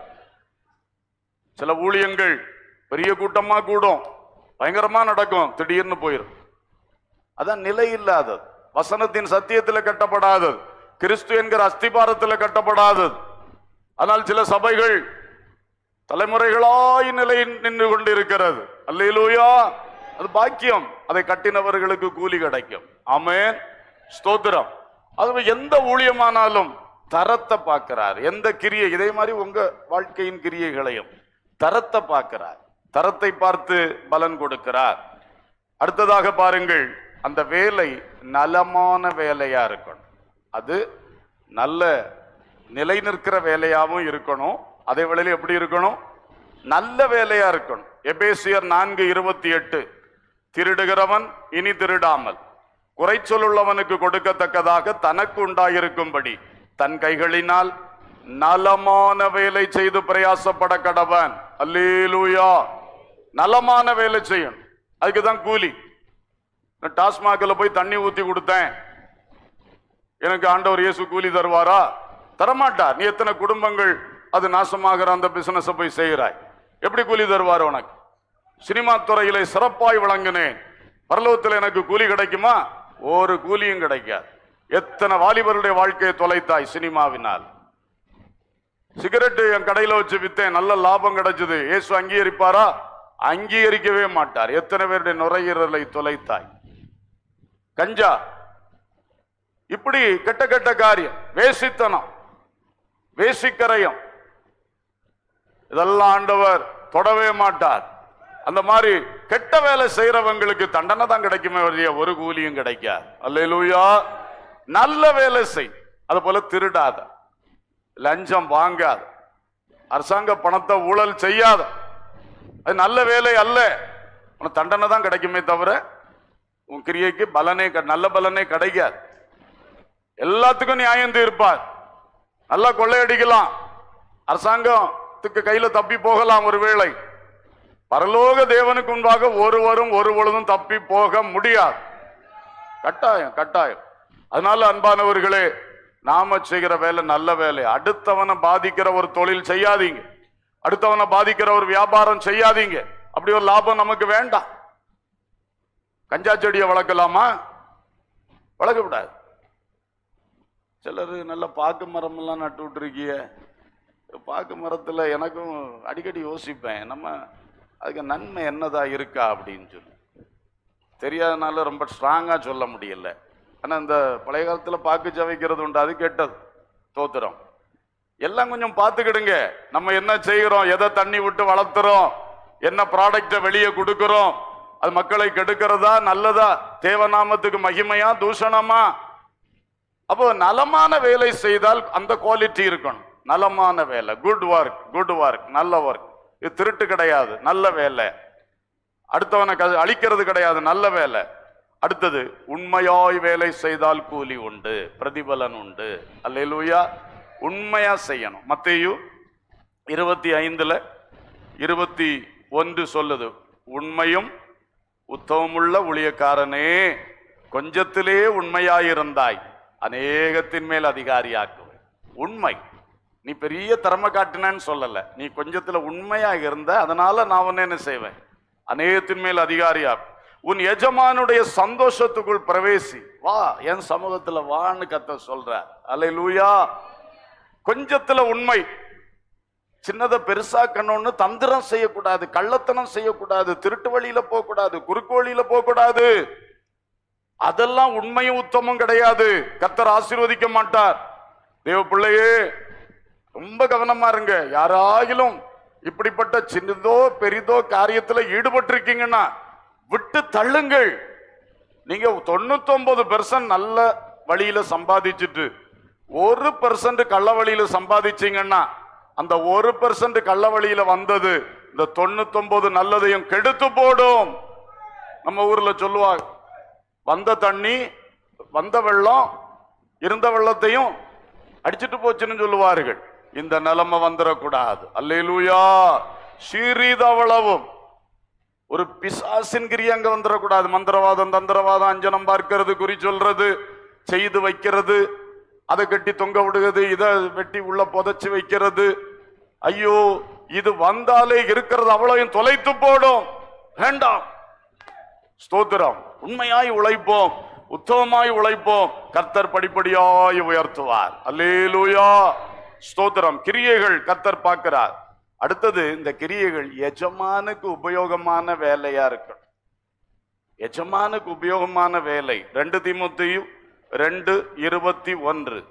சில ஊழியங்கள் பெரிய கூட்டமா கூடும் பயங்கரமா நடக்கும் திடீர்னு போயிடும் அதான் நிலை இல்லாதது வசனத்தின் சத்தியத்தில் கட்டப்படாதது கிறிஸ்து என்கிற அஸ்திபாரத்தில் கட்டப்படாதது ஆனால் சில சபைகள் தலைமுறைகளாய் நிலை நின்று கொண்டிருக்கிறது அல்லேலூயா அது பாக்கியம் அதை கட்டினவர்களுக்கு கூலி கிடைக்கும் ஆமென் ஸ்தோத்திரம் அது எந்த ஊழியமானாலும் தரத்தை பார்க்கிறார் எந்த கிரியை இதே மாதிரி உங்க வாழ்க்கையின் கிரியைகளையும் தரத்தை பார்க்கிறார் தரத்தை பார்த்து பலன் கொடுக்கிறார் அடுத்ததாக பாருங்கள் அந்த வேலை நலமான வேலையா இருக்கணும் அது நல்ல நிலை நிற்கிற வேலையாவும் இருக்கணும் அதே வேளையில எப்படி இருக்கணும் நல்ல வேலையா இருக்கணும் எபேசியர் நான்கு இருபத்தி எட்டு திருடுகிறவன் இனி திருடாமல் குறைச்சொல்லுள்ளவனுக்கு கொடுக்கத்தக்கதாக தனக்கு உண்டாயிருக்கும்படி தன் கைகளினால் நலமான வேலை செய்து பிரயாசப்பட கடவன் அல்லேலூயா நலமான வேலை செய்யணும் அதுக்கு தான் கூலி நான் டாஸ்மாகில் போய் தண்ணி ஊத்தி கொடுத்தேன் எனக்கு ஆண்டவர் இயேசு கூலி தருவாரா தரமாட்டார் நீ எத்தனை குடும்பங்கள் அது நாசமாகிற அந்த பிசினஸ் போய் செய்கிறாய் எப்படி கூலி தருவார் உனக்கு சினிமா துறையிலே சிறப்பாய் விளங்கினேன் பரலோகத்தில் எனக்கு கூலி கிடைக்குமா ஒரு கூலியும் கிடைக்காது எத்தனை வாலிபருடைய வாழ்க்கையை தொலைத்தாய் சினிமாவினால் சிகரெட் என் கடையில வச்சு வித்தேன் நல்ல லாபம் கிடைச்சது இயேசு அங்கீகரிப்பாரா அங்கீகரிக்கவே மாட்டார் எத்தனை பேருடைய நுரையீரலை தொலைத்தாய் கஞ்சா இப்படி கெட்ட கெட்ட காரியம் வேசித்தனம் வேசிக்கரையம் இதெல்லாம் ஆண்டவர் தொடவே மாட்டார் அந்த மாதிரி கெட்ட வேலை செய்யறவங்களுக்கு தண்டனை தான் கிடைக்குமே வழிய ஒரு கூலியும் கிடைக்காது அல்லேலூயா நல்ல வேலை செய் அது போல திருடாத லஞ்சம் வாங்காத அரசாங்க பணத்தை ஊழல் செய்யாத அது நல்ல வேலை அல்ல உனக்கு தண்டனை தான் கிடைக்குமே தவிர உன் கிரியைக்கு பலனே க- நல்ல பலனே கிடைக்காது எல்லாத்துக்கும் நியாயம் தீர்ப்பார் நல்லா கொள்ளையடிக்கலாம் அரசாங்கம் பரலோகத்துக்கு கையில தப்பி போகலாம் ஒருவேளை பரலோக தேவனுக்கு முன்பாக ஒருவரும் ஒரு பொழுதும் தப்பி போக முடியாது கட்டாயம் கட்டாயம் அதனால அன்பானவர்களே நாம செய்கிற வேலை நல்ல வேலை அடுத்தவனை பாதிக்கிற ஒரு தொழில் செய்யாதீங்க அடுத்தவனை பாதிக்கிற ஒரு வியாபாரம் செய்யாதீங்க அப்படி ஒரு லாபம் நமக்கு வேண்டாம் கஞ்சா செடியை வளர்க்கலாமா வளர்க்க கூடாது சிலர் நல்ல பாக்கு மரம் எல்லாம் நட்டு விட்டுருக்கிய பாக்கு மரத்துல எனக்கும் அடிக்கடி யோசிப்பேன் நம்ம அதுக்கு நன்மை என்னதா இருக்கா அப்படின்னு சொல்லி தெரியாதனால ரொம்ப ஸ்ட்ராங்கா சொல்ல முடியல ஆனா இந்த பழைய காலத்துல பாக்கு சவைக்கிறது உண்டு அது கெட்டது தோத்துறோம் எல்லாம் கொஞ்சம் பார்த்துக்கிடுங்க நம்ம என்ன செய்கிறோம் எதை தண்ணி விட்டு வளர்த்துறோம் என்ன ப்ராடக்டை வெளியே கொடுக்கிறோம் அது மக்களை கெடுக்கிறதா நல்லதா தேவநாமத்துக்கு மகிமையா தூஷணமா அப்போ நலமான வேலை செய்தால் அந்த குவாலிட்டி இருக்கணும் நலமான வேலை குட் ஒர்க் குட் ஒர்க் நல்ல ஒர்க் இது திருட்டு கிடையாது நல்ல வேலை அடுத்தவனை க- அழிக்கிறது கிடையாது நல்ல வேலை அடுத்தது உண்மையாய் வேலை செய்தால் கூலி உண்டு பிரதிபலன் உண்டு அல்லேலூயா உண்மையா செய்யணும் மத்தேயு இருபத்தி ஐந்துல இருபத்தி ஒன்று சொல்லுது உண்மையும் உத்தமமுள்ள ஊழியக்காரனே கொஞ்சத்திலே உண்மையாயிருந்தாய் அநேகத்தின் மேல் அதிகாரியாக்குவேன் உண்மை நீ பெரிய திறமை காட்டினேன்னு சொல்லல நீ கொஞ்சத்துல உண்மையா இருந்த அதனால நான் உன்னை என்ன செய்வேன் அநேகத்தின் மேல் அதிகாரியா உன் எஜமானுடைய சந்தோஷத்துக்குள் பிரவேசி வா என் சமூகத்துல வான்னு கத்த சொல்ற அல்லேலூயா கொஞ்சத்துல உண்மை சின்னதை பெருசாக்கணும்னு தந்திரம் செய்யக்கூடாது கள்ளத்தனம் செய்யக்கூடாது திருட்டு வழியில போகக்கூடாது குறுக்கு வழியில போகக்கூடாது அதெல்லாம் உண்மையும் உத்தமும் கிடையாது கர்த்தர் ஆசீர்வதிக்க மாட்டார் தேவ பிள்ளையே ரொம்ப கவனமா இருங்க யாராயிலும் இப்படிப்பட்ட சின்னதோ பெரிதோ காரியத்துல ஈடுபட்டிருக்கீங்கன்னா விட்டு தள்ளுங்கள் நீங்க தொண்ணூத்தொன்பது பெர்சன்ட் நல்ல வழியில சம்பாதிச்சுட்டு ஒரு பெர்சன்ட் கள்ள வழியில சம்பாதிச்சீங்கன்னா அந்த ஒரு பெர்சன்ட் கள்ள வழியில வந்தது இந்த தொண்ணூத்தொன்பது நல்லதையும் கெடுத்து போடும் நம்ம ஊர்ல சொல்லுவாங்க வந்த தண்ணி வந்த வெள்ளம் இருந்த வெள்ளத்தையும் அடிச்சிட்டு போச்சுன்னு சொல்லுவார்கள் இந்த நிலைமை வந்துடக்கூடாது அல்லேலூயா சீரீதவளவும் ஒரு பிசாசின் கிரி அங்க வந்துடக்கூடாது மந்திரவாதம் தந்திரவாதம் அஞ்சனம் பார்க்கிறது குறி சொல்றது செய்து வைக்கிறது அதை கட்டி தொங்க விடுகிறது இதை வெட்டி உள்ள புதைச்சு வைக்கிறது ஐயோ இது வந்தாலே இருக்கிறது அவ்வளவையும் தொலைத்து போடும் வேண்டாம் ஸ்தோத்திரம் உண்மையாய் உழைப்போம் உத்தமமாய் உழைப்போம் கர்த்தர் படிப்படியாய் உயர்த்துவார் அல்லேலூயா ஸ்தோத்திரம் கிரியைகள் கர்த்தர் பார்க்கிறார் அடுத்தது இந்த கிரியைகள் எஜமானுக்கு உபயோகமான வேலையா இருக்கணும் எஜமானுக்கு உபயோகமான வேலை ரெண்டு தீமுத்தையும் ரெண்டு இருபத்தி ஒன்று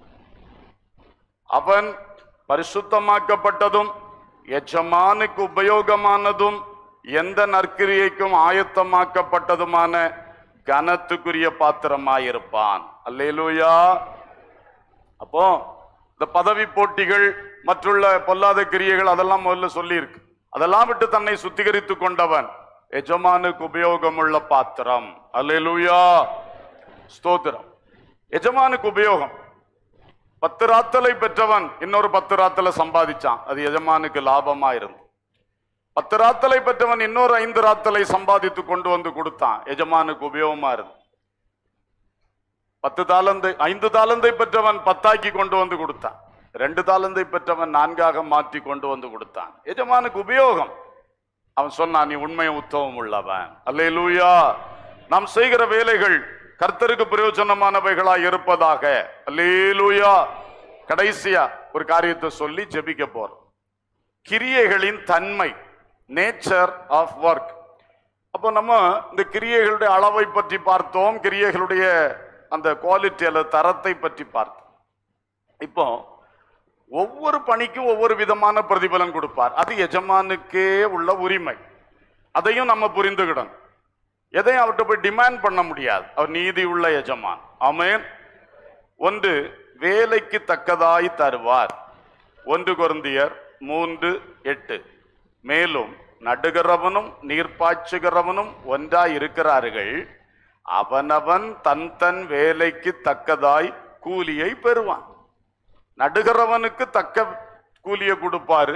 அவன் பரிசுத்தமாக்கப்பட்டதும் எஜமானுக்கு உபயோகமானதும் எந்த நற்கிரியைக்கும் ஆயத்தமாக்கப்பட்டதுமான கனத்துக்குரிய பாத்திரமாயிருப்பான் அல்லேலூயா அப்போ இந்த பதவி போட்டிகள் மற்றுள்ள பொல்லாத கிரியைகள் அதெல்லாம் முதல்ல சொல்லியிருக்கு அதெல்லாம் விட்டு தன்னை சுத்திகரித்து கொண்டவன் எஜமானுக்கு உபயோகமுள்ள பாத்திரம் அல்லேலூயா ஸ்தோத்திரம் எஜமானுக்கு உபயோகம் பத்து ராத்தலை பெற்றவன் இன்னொரு பத்து ராத்தலை சம்பாதிச்சான் அது எஜமானுக்கு லாபமா இருந்து பத்து ராத்தலை பெற்றவன் இன்னொரு ஐந்து ராத்தலை சம்பாதித்து கொண்டு வந்து கொடுத்தான் எஜமானுக்கு உபயோகமா இருந்து பத்து தாளந்தை ஐந்து தாளந்தை பெற்றவன் பத்தாக்கி கொண்டு வந்து கொடுத்தான் ரெண்டு தாளந்தை பெற்றவன் நான்காக மாற்றி கொண்டு வந்து கொடுத்தான் எஜமானுக்கு உபயோகம் அவன் சொன்னான் நீ உண்மை உத்தவம் உள்ளவன் அல்லேலூயா நாம் செய்கிற வேலைகள் கர்த்தருக்கு பிரயோஜனமானவைகளாய் இருப்பதாக அல்லேலூயா கடைசியா ஒரு காரியத்தை சொல்லி ஜெபிக்க போறோம் கிரியைகளின் தன்மை நேச்சர் ஆஃப் ஒர்க் அப்போ நம்ம இந்த கிரியைகளுடைய அளவை பற்றி பார்த்தோம் கிரியைகளுடைய அந்த குவாலிட்டி அல்லது தரத்தை பற்றி பார்த்தோம் இப்போ ஒவ்வொரு பணிக்கும் ஒவ்வொரு விதமான பிரதிபலன் கொடுப்பார் அது எஜமானுக்கே உள்ள உரிமை அதையும் நம்ம புரிந்துக்கிடணும் எதையும் அவர்கிட்ட போய் டிமாண்ட் பண்ண முடியாது அவர் நீதி உள்ள எஜமான் ஆமென் ஒன்று வேலைக்கு தக்கதாய் தருவார் ஒன்று கொருந்தியர் மூன்று எட்டு மேலும் நடுகிறவனும் நீர்ப்பாய்ச்சுகிறவனும் ஒன்றாய் இருக்கிறார்கள் அவனவன் தன் தன் வேலைக்கு தக்கதாய் கூலியை பெறுவான் நடுகிறவனுக்கு தக்க கூலியை கொடுப்பாரு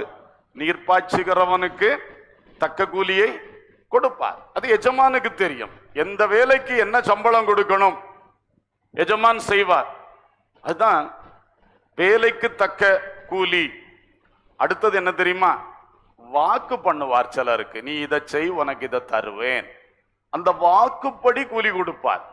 நீர் பாய்ச்சுகிறவனுக்கு தக்க கூலியை கொடுப்பார் அது எஜமானுக்கு தெரியும் எந்த வேலைக்கு என்ன சம்பளம் கொடுக்கணும் எஜமான் செய்வார் அதுதான் வேலைக்கு தக்க கூலி அடுத்தது என்ன தெரியுமா வாக்கு பண்ணுவார் சிலருக்கு நீ இதை செய் உனக்கு இதை தருவேன் அந்த வாக்குப்படி கூலி கொடுப்பார்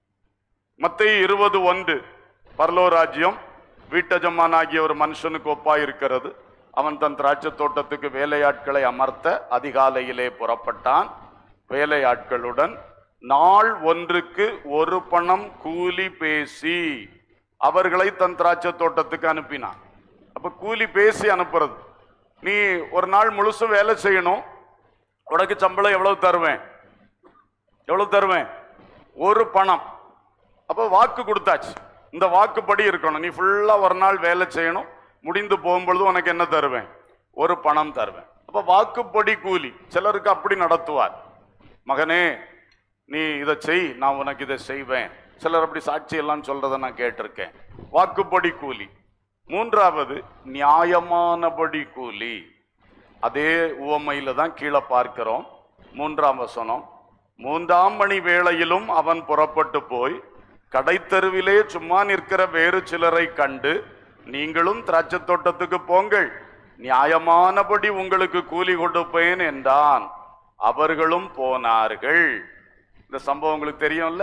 மத்திய இருபது ஒன்று பரலோராஜ்யம் வீட்டஜமானாகிய ஒரு மனுஷனுக்கு ஒப்பாய் இருக்கிறது அவன் தன் திராட்சை தோட்டத்துக்கு வேலையாட்களை அமர்த்த அதிகாலையிலே புறப்பட்டான் வேலையாட்களுடன் நாள் ஒன்றுக்கு ஒரு பணம் கூலி பேசி அவர்களை தன் திராட்சை தோட்டத்துக்கு அனுப்பினான் அப்ப கூலி பேசி அனுப்புறது நீ ஒரு நாள் முழுசும் வேலை செய்யணும் உனக்கு சம்பளம் எவ்வளவு தருவேன் எவ்வளவு தருவேன் ஒரு பணம் அப்போ வாக்கு கொடுத்தாச்சு இந்த வாக்குப்படி இருக்கணும் நீ ஃபுல்லா ஒரு நாள் வேலை செய்யணும் முடிந்து போகும்பொழுது உனக்கு என்ன தருவேன் ஒரு பணம் தருவேன் அப்ப வாக்குப்படி கூலி சிலருக்கு அப்படி நடத்துவார் மகனே நீ இதை செய் நான் உனக்கு இதை செய்வேன் சிலர் அப்படி சாட்சி எல்லாம் சொல்றதை நான் கேட்டிருக்கேன் வாக்குப்படி கூலி மூன்றாவது நியாயமானபடி கூலி அதே உவமையில தான் கீழே பார்க்கிறோம் மூன்றாம் வசனம் மூன்றாம் மணி வேளையிலும் அவன் புறப்பட்டு போய் கடைத்தெருவிலே சும்மா நிற்கிற வேறு சிலரை கண்டு நீங்களும் திராட்சை தோட்டத்துக்கு போங்கள் நியாயமானபடி உங்களுக்கு கூலி கொடுப்பேன் என்றான் அவர்களும் போனார்கள் இந்த சம்பவம் உங்களுக்கு தெரியும்ல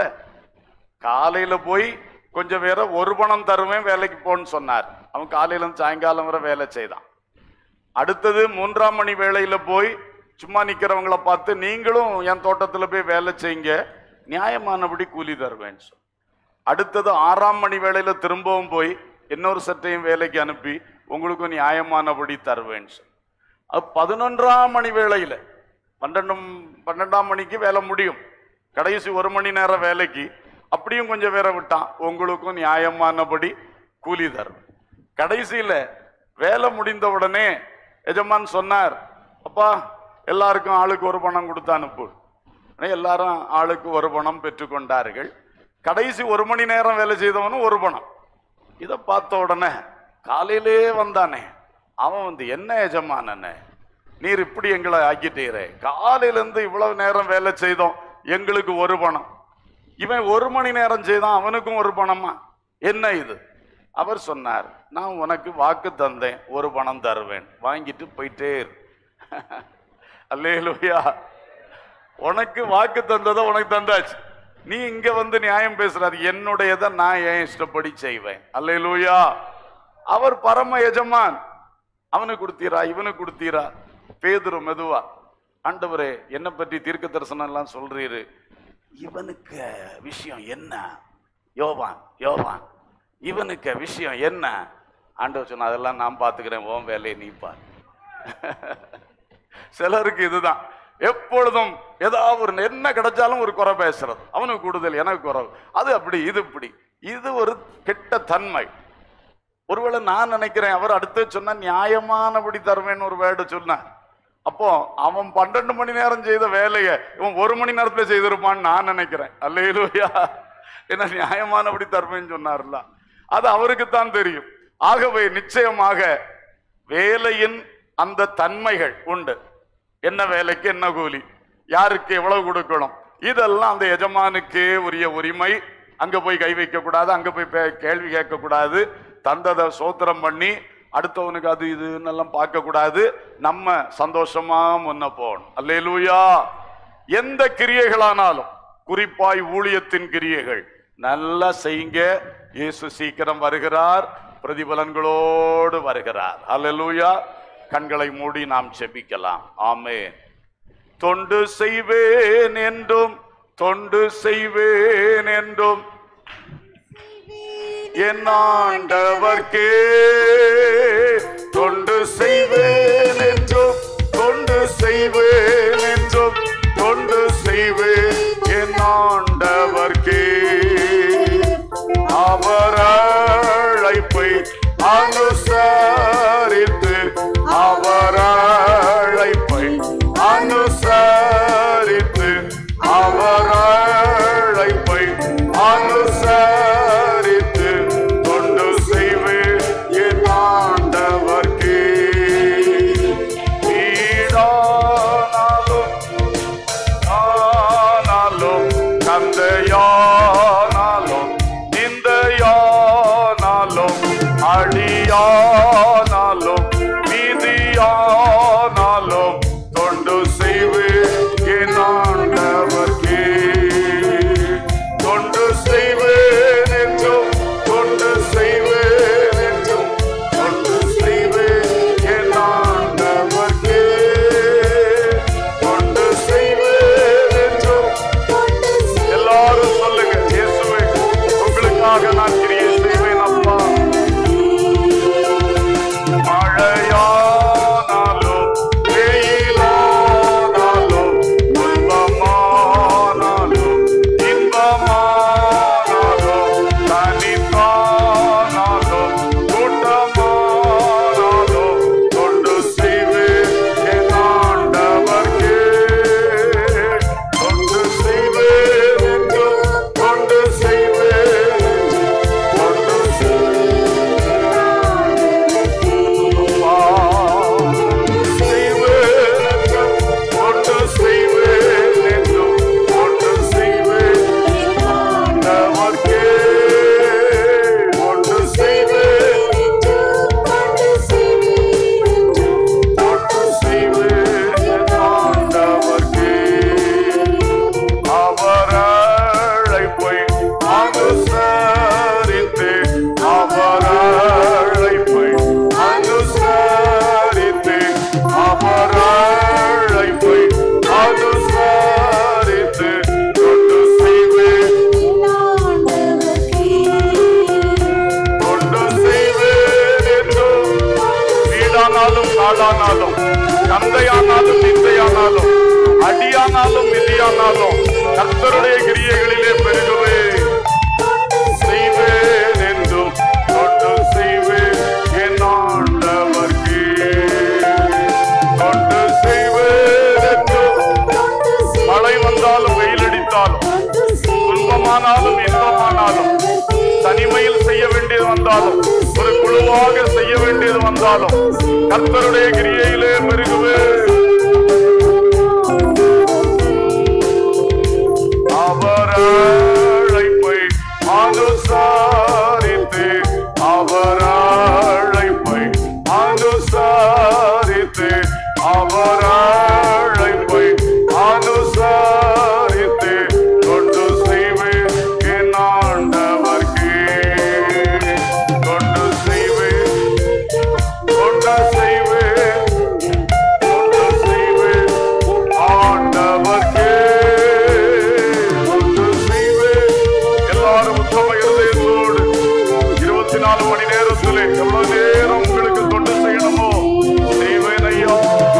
காலையில போய் கொஞ்சம் வேற ஒரு பணம் தருவேன் வேலைக்கு போன்னு சொன்னார் அவன் காலையில இருந்து சாயங்காலம் வரை வேலை செய்தான் அடுத்தது மூன்றாம் மணி வேளையில போய் சும்மா நிக்கிறவங்கள பார்த்து நீங்களும் என் தோட்டத்துல போய் வேலை செய்யுங்க நியாயமானபடி கூலி தருவேன் சொல். அடுத்தது ஆறாம் மணி வேளையில திரும்பவும் போய் இன்னொரு சட்டையும் வேலைக்கு அனுப்பி உங்களுக்கு நியாயமானபடி தருவேன் சொல். அது பதினொன்றாம் மணி வேளையில பன்னெண்டும் பன்னெண்டாம் மணிக்கு வேலை முடியும் கடைசி ஒரு மணி நேரம் வேலைக்கு அப்படியும் கொஞ்சம் வேற விட்டான் உங்களுக்கும் நியாயமானபடி கூலி தரும் கடைசியில வேலை முடிந்த உடனே எஜமான் சொன்னார் அப்பா எல்லாருக்கும் ஆளுக்கு ஒரு பணம் கொடுத்து அனுப்பு உடனே எல்லாரும் ஆளுக்கு ஒரு பணம் பெற்றுக்கொண்டார்கள் கடைசி ஒரு மணி நேரம் வேலை செய்தவனும் ஒரு பணம் இதை பார்த்த உடனே காலையிலே வந்தானே அவன் வந்து என்ன எஜமானண்ணே நீர் இப்படி எங்களை ஆக்கிட்டீரே காலையில இருந்து இவ்வளவு நேரம் வேலை செய்தோம் எங்களுக்கு ஒரு பணம் இவன் ஒரு மணி நேரம் செய்தான் அவனுக்கும் ஒரு பணமா என்ன இது அவர் சொன்னார் நான் உனக்கு வாக்கு தந்தேன் ஒரு பணம் தருவேன் வாங்கிட்டு போயிட்டே இரு அல்லேலூயா உனக்கு வாக்கு தந்ததை உனக்கு தந்தாச்சு நீ இங்க வந்து நியாயம் பேசுறாரு என்னுடையதை நான் ஏன் இஷ்டப்படி செய்வேன் அல்லேலூயா அவர் பரம எஜமான் அவனுக்கு கொடுத்தீரா இவனுக்கு கொடுத்தீரா பேதுரு மெதுவா ஆண்டவரே என்ன பற்றி தீர்க்க தரிசனம் எல்லாம் சொல்றீரு இவனுக்கு விஷயம் என்ன யோவான் யோவான் இவனுக்கு விஷயம் என்ன ஆண்டவர் சொன்ன அதெல்லாம் நான் பார்த்துக்கிறேன் உன் வேலையை நீ பார் சிலருக்கு இதுதான் எப்பொழுதும் ஏதாவது ஒரு என்ன கிடைச்சாலும் ஒரு குறை பேசுறது அவனுக்கு கூடுதல் எனக்கு குறை அது அப்படி இது இப்படி இது ஒரு கெட்ட தன்மை ஒருவேளை நான் நினைக்கிறேன் அவர் அடுத்து சொன்ன நியாயமானபடி தருவேன்னு ஒரு வேர்டு சொன்னார் அப்போ அவன் பன்னெண்டு மணி நேரம் செய்த வேலையை இவன் ஒரு மணி நேரத்துல செய்திருப்பான்னு நான் நினைக்கிறேன் அல்லையிலூயா என்ன நியாயமானபடி தருவேன்னு சொன்னார்ல அது அவருக்குத்தான் தெரியும் ஆகவே நிச்சயமாக வேலையின் அந்த தன்மைகள் உண்டு என்ன வேலைக்கு என்ன கூலி யாருக்கு எவ்வளவு கொடுக்கணும் இதெல்லாம் அந்த எஜமானுக்கே உரிய உரிமை அங்க போய் கை வைக்க கூடாது அங்க போய் பே- கேள்வி கேட்க கூடாது தந்ததை சோத்திரம் பண்ணி அடுத்தவனுக்கு அது இதுன்னு எல்லாம் பார்க்க கூடாது நம்ம சந்தோஷமா முன்ன போகணும் அல்லேலூயா எந்த கிரியைகளானாலும் குறிப்பாய் ஊழியத்தின் கிரியைகள் நல்லா செய்யுங்க இயேசு சீக்கிரம் வருகிறார் பிரதிபலன்களோடு வருகிறார் அல்லேலூயா கண்களை மூடி நாம் செபிக்கலாம் ஆமென் தொண்டு செய்வேன் என்றும் தொண்டு செய்வேன் என்றும் என் ஆண்டவர்க்கே தொண்டு செய்வேன் என்றும் தொண்டு செய்வேன் என்றும் தொண்டு செய்வேன் என் ஆண்டவர்க்கே அவர் அழைப்பை அனுசரித்து அவர் அழைப்பை அனுசரித்து அவர் அழைப்பை அனுசரித்து தொண்டு செய்வேன் என் ஆண்டவர்க்கே உமக்காக நான் கிரியை செய்வேன் அப்பா மழையானாலும் வெயிலானாலும் துன்பமானாலும் இன்பமானாலும் தனித்தானாலும் கூட்டமானாலும் தொண்டு செய்வேன் என் ஆண்டவர்க்கே தொண்டு செய்வேன் என்றும் தொண்டு செய்வேன் தொண்டு கொண்டு செய்வேன் என்றும் கொண்டு செய்வேன் ஆண்டவர்க்கே கொண்டு செய்வேன் கொண்டு செய்வேன் என் ஆண்டவர்க்கே அவர் அழைப்பை அனுசரித்து அவர் அழைப்பை அனுசரித்து அவர் அழைப்பை அனுசரித்து கொண்டு செய்வேன் கொண்டு செய்வேன் என்றும் வீடானாலும் நாடானாலும் தந்தையானாலும் நிந்தையானாலும் அடியானாலும் மிதியானாலும் கர்த்தருடைய கிரியைகளிலே பெருகுவே செய்வேன் என்றும் கொண்டு செய்வேன் என் ஆண்டவர்க்கே கொண்டு செய்வேன் என்றும் மழை வந்தாலும் வெயில் அடித்தாலும் துன்பமானாலும் இன்பமானாலும் தனிமையில் செய்ய வேண்டியது வந்தாலும் ஒரு குழுவாக செய்ய வேண்டியது வந்தாலும் கர்த்தருடைய கிரியையிலே மெருகுவே அவர் அழைப்பை அனுசாரித்து அவர் அழைப்பை அனுசாரித்து அவர் அழைப்பை அனுசாரித்து கொண்டு செய்வேன் என் ஆண்டவர்க்கே கொண்டு செய்வேன் கொண்டு செய்வேன் கொண்டு செய்வேன் ஆண்டவர்க்கே கொண்டு செய்வேன் எல்லாரும் உத்தம இருதயத்தோடு இருபத்தி நாலு மணி நேரத்திலே எவ்வளவு நேரம் உங்களுக்கு தொண்டு செய்யணுமோ செய்வேன் ஐயா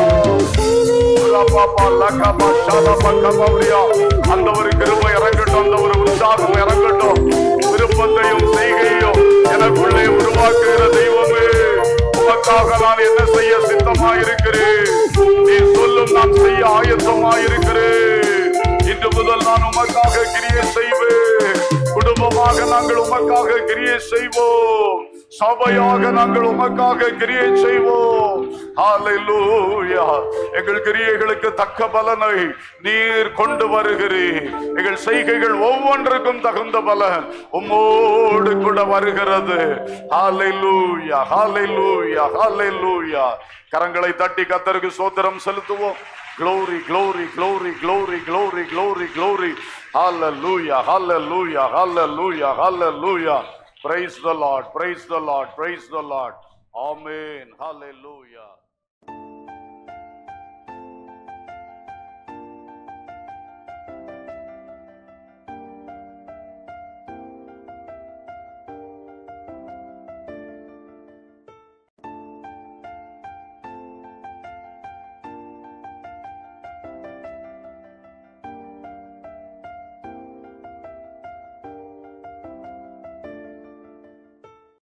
பாப்பா லக்காப்பா ஷாலாப்பா கபாபடியா அந்த ஒரு கிருபை இறங்கட்டும் அந்த ஒரு உற்சாகம் இறங்கட்டும் விருப்பத்தையும் செய்கையும் எனக்குள்ளே உருவாக்குகிற தெய்வமே உமக்காக நான் என்ன செய்ய சித்தமாயிருக்கிறேன் நீ சொல்லும் நான் செய்ய ஆயத்தமாயிருக்கிறேன் இன்று முதல் நான் உமக்காக கிரியை செய்வேன் குடும்பமாக நாங்கள் உமக்காக கிரியை செய்வோம் சபையாக நாங்கள் உமக்காக கிரியை செய்வோம் ஹalleluya எங்கள் கிரியைகளுக்கு தக்க பலனை நீர் கொண்டு வருகிறீர் எங்கள் செய்கைகள் ஒவ்வொன்றுக்கும் தகுந்த பலன் உம்மோடு கூட வருகிறது ஹalleluya ஹalleluya ஹalleluya கரங்களை தட்டி கத்தருக்கு சோத்திரம் செலுத்துவோம் glory glory glory glory glory glory glory hallelujah hallelujah hallelujah hallelujah praise the lord praise the lord praise the lord amen hallelujah